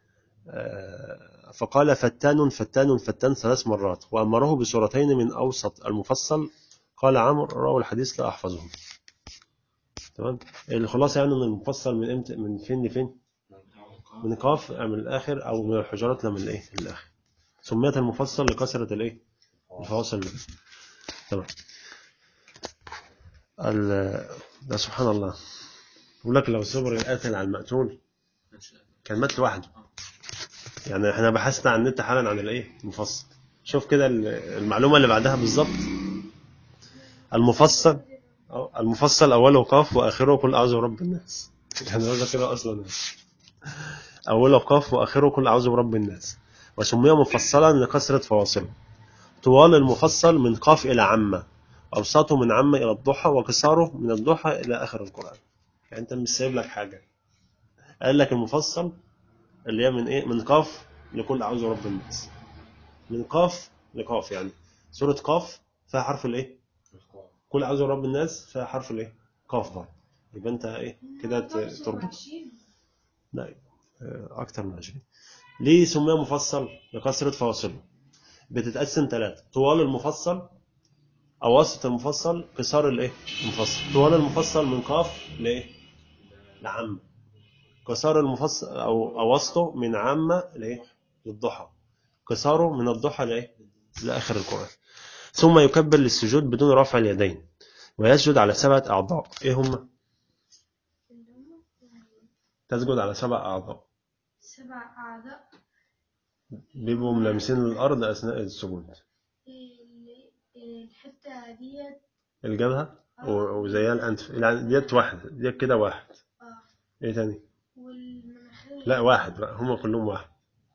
فقال فتان فتان فتان ثلاث مرات وأمره بسورتين من أوسط المفصل قال عمرو روى الحديث لا أحفظه تمام الخلاصة يعني من المفصل من امتى من فين لفين من قاف من الآخر أو من الحجرات لمن الإيه للآخر سميت المفصل لكثرة الإيه الفواصل اللي فيه. تمام ال- ده سبحان الله يقول لك لو صبر القاتل على المقتول كان مات لوحده يعني احنا بحثنا عن النت حالا عن الايه المفصل شوف كده ال- المعلومة اللي بعدها بالظبط المفصل أو المفصل أوله قاف وآخره قل أعوذ برب الناس يعني هو كده أصلا أوله قاف وآخره قل أعوذ برب الناس وسمي مفصلا لكثرة فواصله طوال المفصل من قاف إلى عامة أوسطه من عامة إلى الضحى وقصاره من الضحى إلى آخر القرآن يعني أنت مش سايب لك حاجة قال لك المفصل اللي هي من إيه من قاف لكل أعوذ برب الناس من قاف لقاف يعني سورة قاف فيها حرف الإيه كل أعوذ برب الناس فيها حرف الإيه قاف برضه يبقى أنت إيه كده ت- تربط لا آه، أكتر من 20 ليه سميه مفصل لكثرة فواصله بتتقسم ثلاثة طوال المفصل أواسط المفصل قصار الإيه المفصل طوال المفصل من قاف لإيه لعامة قصار المفصل أو أواسطه من عامة لإيه للضحى قصاره من الضحى لإيه لآخر القرآن ثم يكبر للسجود بدون رفع اليدين ويسجد على سبعة أعضاء إيه هم تسجد على سبع أعضاء سبع أعضاء بيبقوا ملامسين الأرض أثناء السجود ال- الحتة ديت الجبهة و- وزيها الأنف يعني ديت واحد ديت كده واحد اه إيه تاني والمناخير لا واحد بقى هم كلهم واحد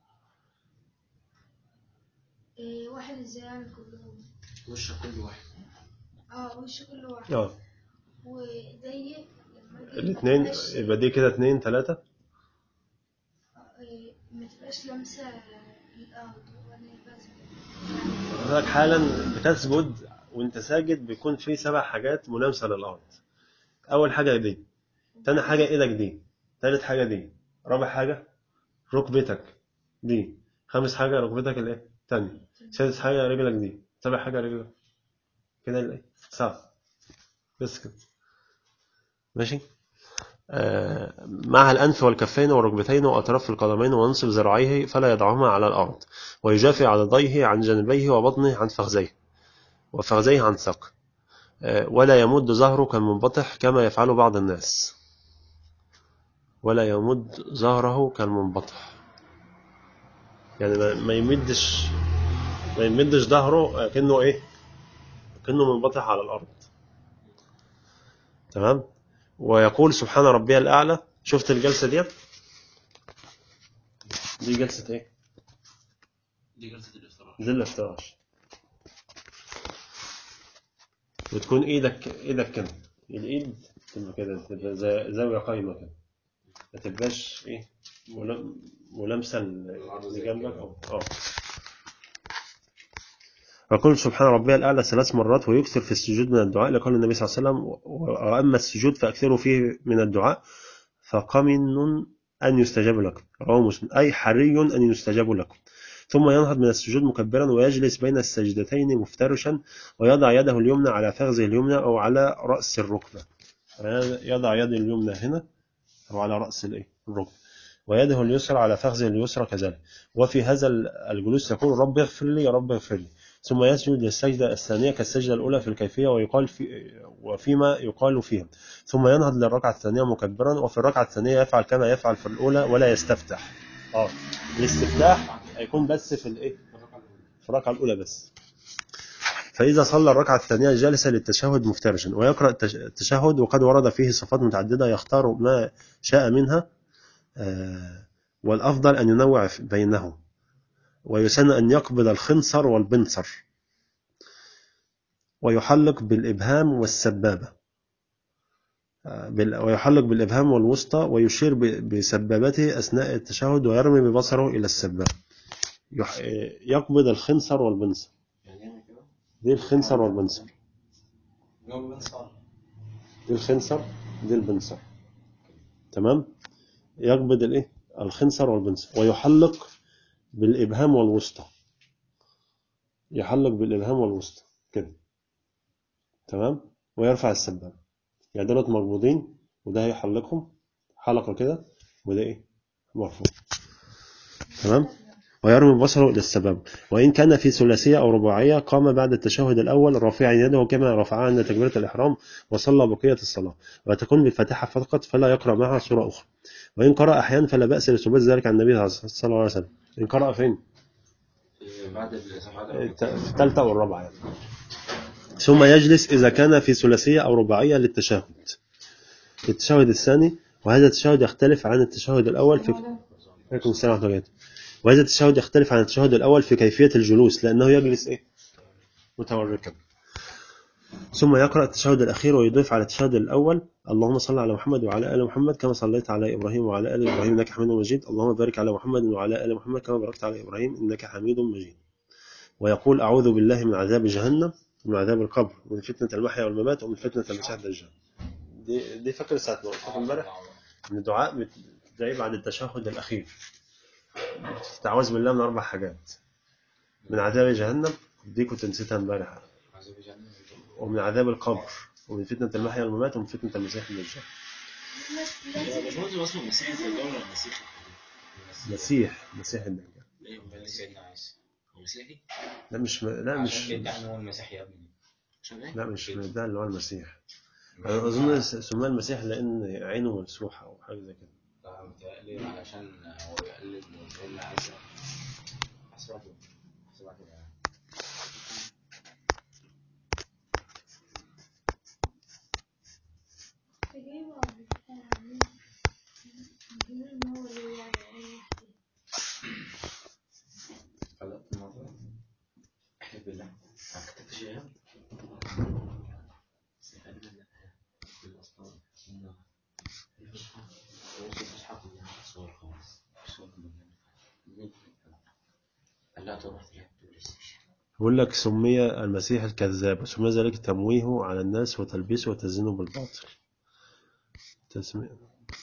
إيه واحد ازاي يعني كلهم وش كل واحد اه وش كل واحد اه وايديه لما أجي الاثنين ما تبقاش- يبقى دي كده اثنين ثلاثة إيه، ما تبقاش لامسة الأرض وأنا بسجد حضرتك حالا بتسجد وانت ساجد بيكون في سبع حاجات ملامسة للأرض اول حاجه دي تاني حاجه ايدك دي تالت حاجه دي رابع حاجه ركبتك دي خامس حاجه ركبتك الايه تاني سادس حاجه رجلك دي سابع حاجه رجلك كده الايه صح بس كده ماشي آه، مع الأنف والكفين والركبتين وأطراف القدمين وانصب ذراعيه فلا يضعهما على الأرض ويجافي عضديه عن جانبيه وبطنه عن فخذيه وفخذيه عن ساق آه، ولا يمد ظهره كالمنبطح كما يفعل بعض الناس ولا يمد ظهره كالمنبطح يعني ما ما يمدش ما يمدش ظهره كأنه ايه كأنه منبطح على الأرض تمام ويقول سبحان ربي الأعلى شفت الجلسة دي دي جلسة ايه دي جلسة الافتراش دي الافتراش وتكون ايدك ايدك كده الايد تبقى كده تبقى زي- زاوية قايمة كده ما تبقاش ايه ملام- ملامسة اللي جنبك او اه ويقول سبحان ربي الأعلى ثلاث مرات ويكثر في السجود من الدعاء لقول النبي صلى الله عليه وسلم وأما السجود فأكثروا فيه من الدعاء فقمن أن يستجاب لكم رواه مسلم أي حري أن يستجاب لكم ثم ينهض من السجود مكبرا ويجلس بين السجدتين مفترشا ويضع يده اليمنى على فخذه اليمنى أو على رأس الركبة يضع يده اليمنى هنا أو على رأس الإيه؟ الركبة ويده اليسرى على فخذه اليسرى كذلك وفي هذا الجلوس يقول رب اغفر لي يا رب اغفر لي ثم يسجد للسجدة الثانية كالسجدة الأولى في الكيفية ويقال في وفيما يقال فيها ثم ينهض للركعة الثانية مكبرا وفي الركعة الثانية يفعل كما يفعل في الأولى ولا يستفتح اه الاستفتاح هيكون بس في الايه في الركعة الأولى بس فإذا صلى الركعة الثانية جلس للتشهد مفترشا ويقرأ التش- التشهد وقد ورد فيه صفات متعددة يختار ما شاء منها آه، والأفضل أن ينوع بينهم ويسن أن يقبض الخنصر والبنصر ويحلق بالإبهام والسبابة آه، بال- ويحلق بالإبهام والوسطى ويشير ب- بسبابته أثناء التشهد ويرمي ببصره إلى السبابة يح- آه، يقبض الخنصر والبنصر يعني يعمل كده دي الخنصر والبنصر نقول بنصار دي الخنصر دي البنصر تمام يقبض الايه الخنصر والبنصر ويحلق بالإبهام والوسطى يحلق بالإبهام والوسطى كده تمام ويرفع السبابة يعني دولت مقبوضين وده هيحلقهم حلقة كده وده ايه مرفوع تمام ويرمي بصره إلى السباب وإن كان في ثلاثية أو رباعية قام بعد التشهد الأول رافعا يده كما رفعها عند تكبيرة الإحرام وصلى بقية الصلاة وتكون بالفاتحة فقط فلا يقرأ معها سورة أخرى وإن قرأ أحيانا فلا بأس لثبوت ذلك عن النبي صلى الله عليه وسلم إن قرأ فين؟ بعد الصفحات الت- في الثالثة أو الرابعة يعني. ثم يجلس إذا كان في ثلاثية أو رباعية للتشهد التشهد الثاني وهذا التشهد يختلف عن التشهد الأول في عليكم السلام ورحمة الله وبركاته. وهذا التشهد يختلف عن التشهد الأول في كيفية الجلوس لأنه يجلس إيه؟ متوركا ثم يقرأ التشهد الأخير ويضيف على التشهد الأول اللهم صل على محمد وعلى آل محمد كما صليت على إبراهيم وعلى آل إبراهيم إنك حميد مجيد اللهم بارك على محمد وعلى آل محمد كما باركت على إبراهيم إنك حميد مجيد ويقول أعوذ بالله من عذاب جهنم ومن عذاب القبر ومن فتنة المحيا والممات ومن فتنة المسيح الدجال دي دي فكرة ساعة ما قلت لكم امبارح إن الدعاء بت- بتلاقيه بعد التشهد الأخير تعوذ بالله من أربع حاجات من عذاب جهنم دي كنت نسيتها امبارح عذاب جهنم ومن عذاب القبر ومن فتنة المحيا والممات ومن فتنة المسيح الدجال يا باشمهندس هو اسمه مسيح في الجو ولا مسيح؟ مسيح مسيح الدجال ليه هو مسيح؟ سيدنا عيسى هو مسيحي؟ لا مش لا مش عشان كده احنا هو المسيح يا ابني عشان ايه؟ لا مش ده اللي هو المسيح أنا أظن سماه المسيح لأن عينه ممسوحة أو حاجة زي كده لا متهيألي علشان هو بيقلد من سيدنا عيسى حسبك حسبك يعني جايبه بتاع بيقول ان هو اللي يعني انا وحدي قلبت الموضوع احلف بالله كتبت شهاب؟ بس غالبا لا في الأسطار إنه الفصحى وصف الفصحى كلها صور خالص صور من لا تروح تلعب بلاي ستيشن بيقول لك سمي المسيح الكذاب وسمي ذلك تمويه على الناس وتلبيسه وتزيينه بالباطل تسمية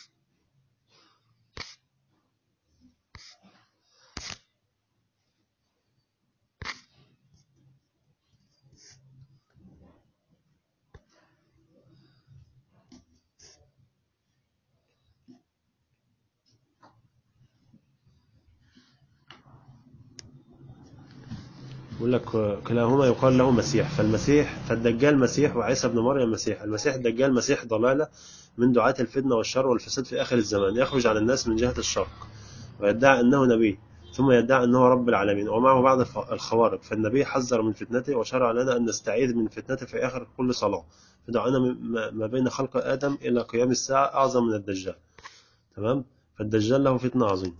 يقول لك كلاهما يقال له مسيح فالمسيح فالدجال مسيح وعيسى ابن مريم مسيح المسيح الدجال مسيح ضلالة من دعاة الفتنة والشر والفساد في آخر الزمان يخرج على الناس من جهة الشرق ويدعي أنه نبي ثم يدعي أنه رب العالمين ومعه بعض الخ- الخوارق فالنبي حذر من فتنته وشرع لنا أن نستعيذ من فتنته في آخر كل صلاة فدعانا م- ما بين خلق آدم إلى قيام الساعة أعظم من الدجال تمام فالدجال له فتنة عظيمة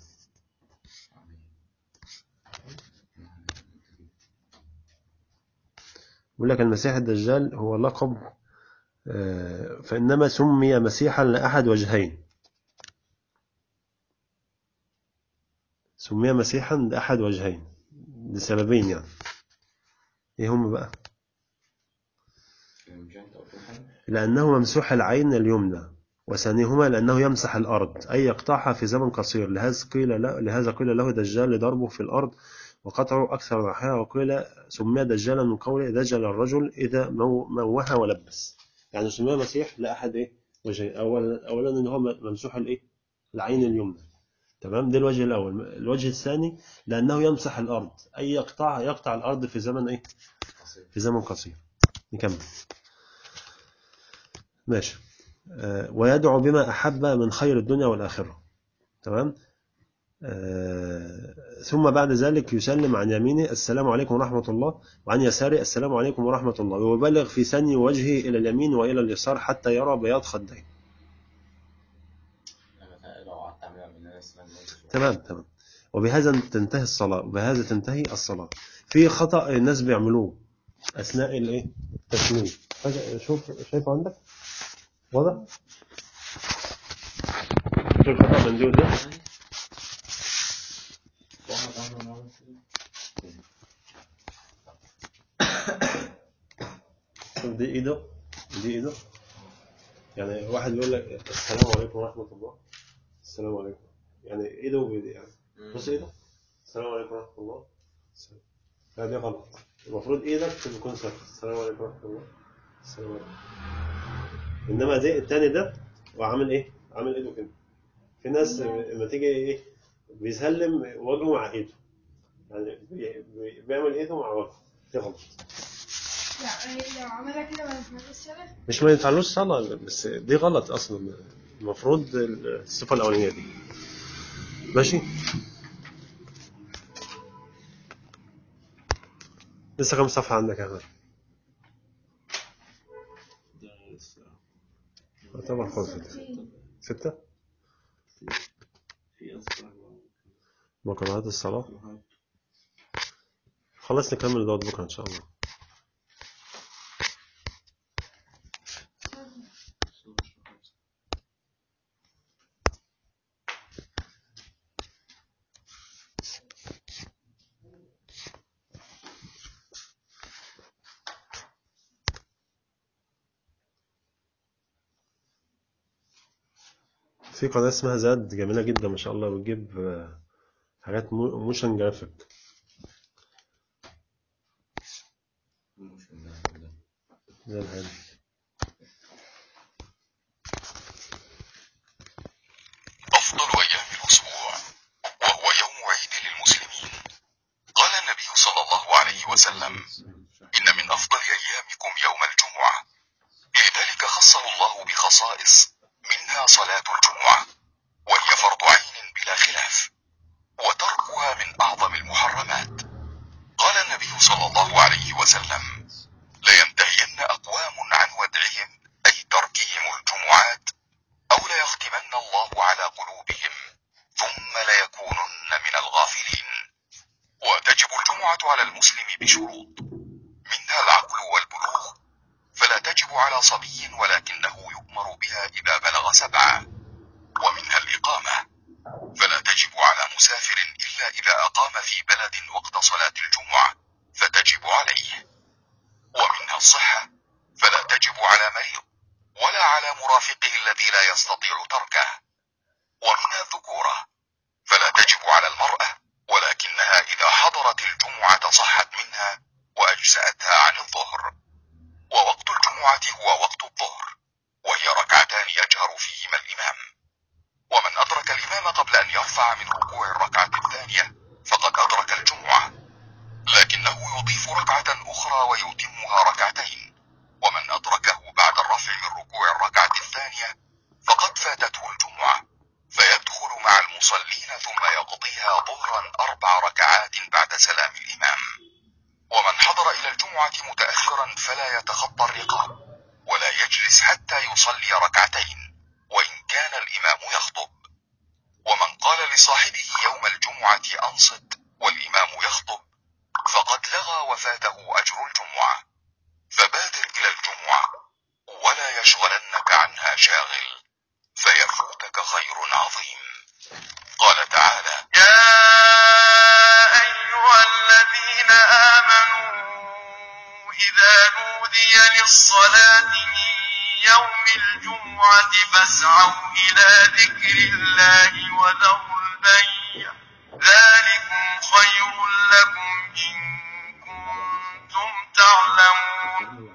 يقول لك المسيح الدجال هو لقب آه، فإنما سمي مسيحا لأحد وجهين سمي مسيحا لأحد وجهين لسببين يعني ايه هم بقى المجان توضيحا لأنه ممسوح العين اليمنى وثانيهما لأنه يمسح الأرض أي يقطعها في زمن قصير لهذا قيل له, لهذا قيل له دجال لضربه في الأرض وقطعه أكثر من أحياء وقيل سمي دجالا من قوله دجل الرجل إذا مو- موه ولبس يعني سمي مسيح لأحد إيه وجهين أولا أولا إن هو ممسوح الإيه العين اليمنى تمام ده الوجه الأول الوجه الثاني لأنه يمسح الأرض أي يقطع يقطع الأرض في زمن إيه قصير في زمن قصير نكمل ماشي آه، ويدعو بما أحب من خير الدنيا والآخرة تمام آه، ثم بعد ذلك يسلم عن يمينه السلام عليكم ورحمة الله وعن يساره السلام عليكم ورحمة الله ويبلغ في ثني وجهه إلى اليمين وإلى اليسار حتى يرى بياض خديه انا لو قعدت اعملها من الناس تمام تمام وبهذا تنتهي الصلاة وبهذا تنتهي الصلاة في خطأ الناس بيعملوه أثناء الإيه التسليم فجأة شوف شايفه عندك واضح شوف خطأ منديل ده شوف دي ايده دي ايده يعني واحد بيقول لك السلام عليكم ورحمة الله السلام عليكم يعني ايده وبيدي يعني بص ايده السلام عليكم ورحمة الله السلام. لا دي غلط المفروض ايدك تكون ثابتة السلام عليكم ورحمة الله السلام عليكم انما دي التاني ده وعامل ايه عامل ايده كده في ناس لما تيجي ايه بيسلم وجهه مع ايده يعني بي- بي- بيعمل ايده مع وجهه دي غلط يعني لو عملها كده ما ينفعش الصلاة مش ما ينفعلوش صلاة بس دي غلط أصلا المفروض الصفة الأولانية دي ماشي لسه كم صفحة عندك يا أحمد؟ طبعا خلاص ستة ستة في أذكار مكرهات الصلاة خلاص نكمل دوت بكرة إن شاء الله في قناة اسمها زاد جميلة جدا ما شاء الله بتجيب آه، حاجات موشن جرافيك مش من ده ده. زي الحاجات دي. أفضل أيام الأسبوع وهو يوم عيد للمسلمين قال النبي صلى الله عليه وسلم إن من أفضل أيامكم يوم الجمعة لذلك خصه الله بخصائص منها صلاة الجمعة وهي فرض عين بلا خلاف وتركها من أعظم المحرمات قال النبي صلى الله عليه وسلم لينتهين أقوام عن ودعهم أي تركهم الجمعات أو ليختمن الله على قلوبهم ثم ليكونن من الغافلين وتجب الجمعة على المسلم بشروط منها العقل والبلوغ فلا تجب على صبي ولكنه يؤمر بها إذا بلغ سبعة ومنها الإقامة فلا تجب على مسافر إلا إذا أقام في بلد وقت صلاة الجمعة فتجب عليه ومنها الصحة فلا تجب على مريض ولا على مرافقه الذي لا يستطيع الجمعة صحت منها وأجزأتها عن الظهر ووقت الجمعة هو وقت الظهر وهي ركعتان يجهر فيهما الإمام ومن أدرك الإمام قبل أن يرفع من ركوع الركعة الثانية فقد أدرك الجمعة لكنه يضيف ركعة أخرى ويتمها ركعتين ومن أدركه بعد الرفع من ركوع الركعة الثانية فقد فاتته الجمعة فيدخل مع المصلين ثم يقضيها ظهرا أربع ركعات بعد سلام الإمام ومن حضر إلى الجمعة متأخرا فلا يتخطى الرقاب ولا يجلس حتى يصلي ركعتين وإن كان الإمام يخطب ومن قال لصاحبه يوم الجمعة أنصت والإمام يخطب فقد لغى وفاته أجر الجمعة فبادر إلى الجمعة ولا يشغلنك عنها شاغل فيفوتك خير عظيم قال تعالى يا أيها الذين آمنوا إذا نودي للصلاة من يوم الجمعة فاسعوا إلى ذكر الله وذروا البيع ذلكم خير لكم إن كنتم تعلمون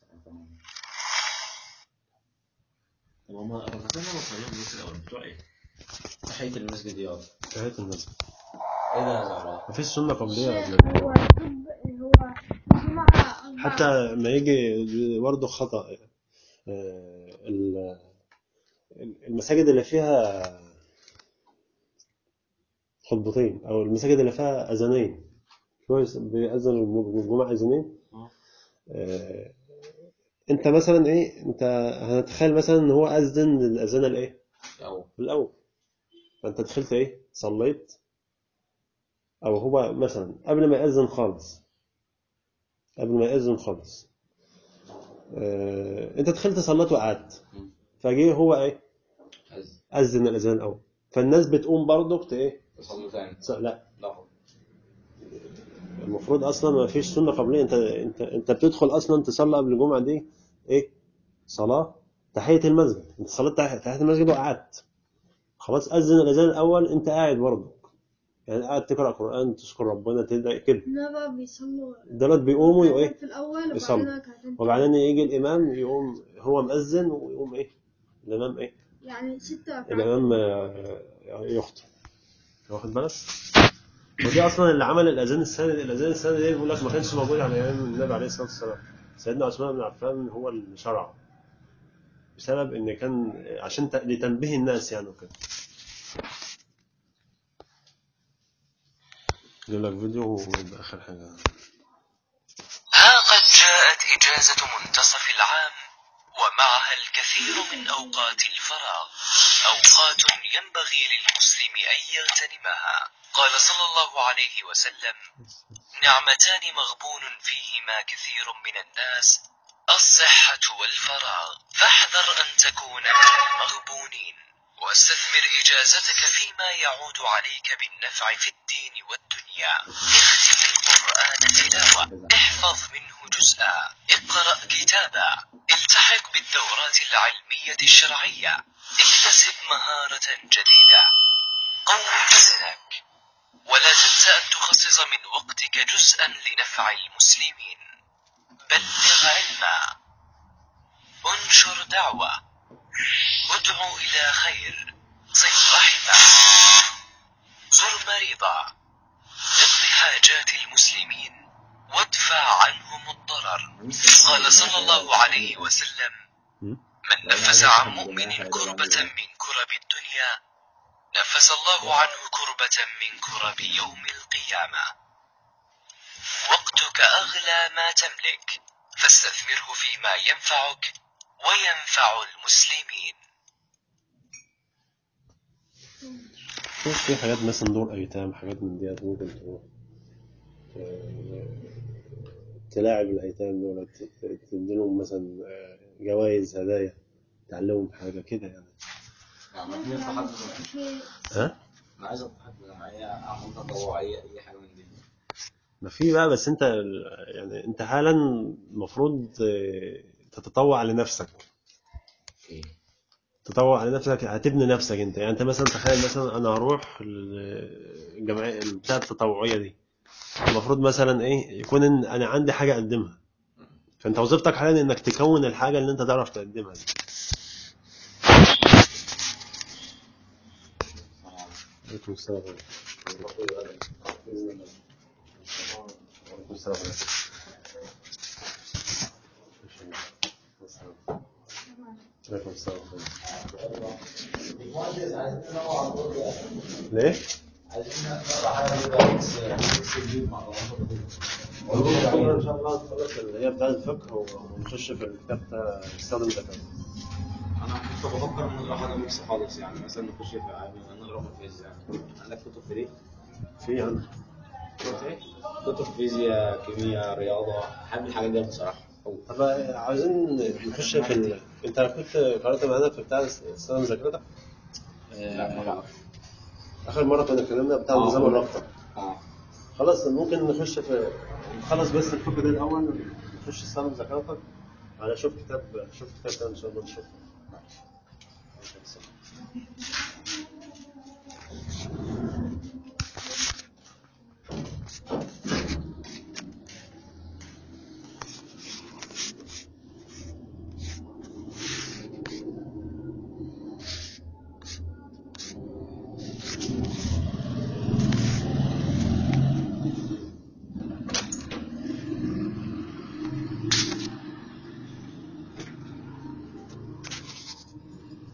طب هما الركعتين اللي صليهم بس الأول بتوع إيه؟ تحية المسجد يا رب تحية المسجد إيه ده يا زهراء؟ مفيش سنة قبلية الشيخ قبل هو الطب هو الجمعة أربعة. حتى ما يجي برضه خطأ آه، ال- المساجد اللي فيها خطبتين أو المساجد اللي فيها أذانين كويس بيأذن الجمعة أذانين آه، أنت مثلا إيه أنت هنتخيل مثلا إن هو أذن الأذان الإيه؟ أو الأول فأنت دخلت إيه؟ صليت أو هو مثلا قبل ما يأذن خالص قبل ما يأذن خالص آه، أنت دخلت صليت وقعدت فجه هو إيه؟ عز أذن الأذان الأول فالناس بتقوم برضك ت- إيه؟ تصلي تاني تص- لا لا المفروض أصلا ما فيش سنة قبلية أنت أنت أنت بتدخل أصلا تصلي قبل الجمعة دي إيه؟ صلاة تحية المسجد أنت صليت تحية تحية المسجد وقعدت خلاص أذن الأذان الأول أنت قاعد برضك يعني قاعد تقرأ قرآن تذكر ربنا تدعي كده إنما بقى بيصلوا دولت بيقوموا يقوا ركعتين إيه؟ في الأول يصلوا. وبعدين ركعتين وبعدين يجي الإمام يقوم هو مأذن ويقوم إيه؟ الإمام إيه؟ يعني ست ركعات الإمام آه، يخطب واخد بالك؟ ودي أصلا اللي عمل الأذان السند الأذان السند ده بيقول لك ما كانش موجود على أيام النبي عليه الصلاة والسلام سيدنا عثمان بن عفان هو اللي شرعه بسبب إن كان عشان ت- لتنبيه الناس يعني وكده يقول لك فيديو ويبقى آخر حاجة ها قد جاءت إجازة منتصف العام ومعها الكثير من أوقات الفراغ أوقات ينبغي للمسلم أن يغتنمها قال صلى الله عليه وسلم نعمتان مغبون فيهما كثير من الناس الصحة والفراغ فاحذر أن تكون من المغبونين واستثمر إجازتك فيما يعود عليك بالنفع في الدين والدنيا اختم القرآن تلاوة احفظ منه جزءا اقرأ كتابا التحق بالدورات العلمية الشرعية اكتسب مهارة جديدة قوي بدنك ولا تنس أن تخصص من وقتك جزءا لنفع المسلمين بلغ علما انشر دعوة ادعو إلى خير صل رحمة زر مريضا اقض حاجات المسلمين وادفع عنهم الضرر قال صلى الله عليه وسلم من نفس عن مؤمن كربة من كرب الدنيا نفس الله عنه كربة من كرب يوم القيامة وقتك أغلى ما تملك فاستثمره فيما ينفعك وينفع المسلمين شوف في حاجات مثلا دور أيتام حاجات من ديت ممكن تروح آه، تلاعب الأيتام دول تديلهم مثلا آه، جوائز هدايا تعلمهم حاجة كده يعني يعني في حد في ها؟ انا عايز افتح حد جمعيه اعمال تطوعيه اي حاجه من دي ما في بقى بس انت يعني انت حالا المفروض آه، تتطوع لنفسك ايه تطوع لنفسك هتبني نفسك انت يعني انت مثلا تخيل مثلا انا هروح الجمعيه البتاع التطوعيه دي المفروض مثلا ايه يكون إن انا عندي حاجه اقدمها فانت وظيفتك حاليا انك تكون الحاجه اللي انت تعرف تقدمها دي عليكم السلام عليكم السلام عليكم السلام ليه؟ ان شاء الله نخلص اللي هي بتاع الفقه ونخش في الكتاب بتاع استخدم الذكاء انا كنت بفكر ان نقرا حاجه ميكس خالص يعني مثلا نخش في علم نقرا في الفيزياء عندك كتب في دي؟ في عندك كتب فيزياء كيمياء رياضه بحب الحاجات دي بصراحه أوي. طب عايزين نخش في ال... انت كنت قرأت معانا في بتاع استخدم ذاكرتك لا لا اخر مره كنا اتكلمنا بتاع آه. نظام الرابطه اه خلاص ممكن نخش في نخلص بس الفقه ده الاول نخش استخدم ذاكرتك على شوف كتاب شوف كتاب ده ان شاء الله نشوفه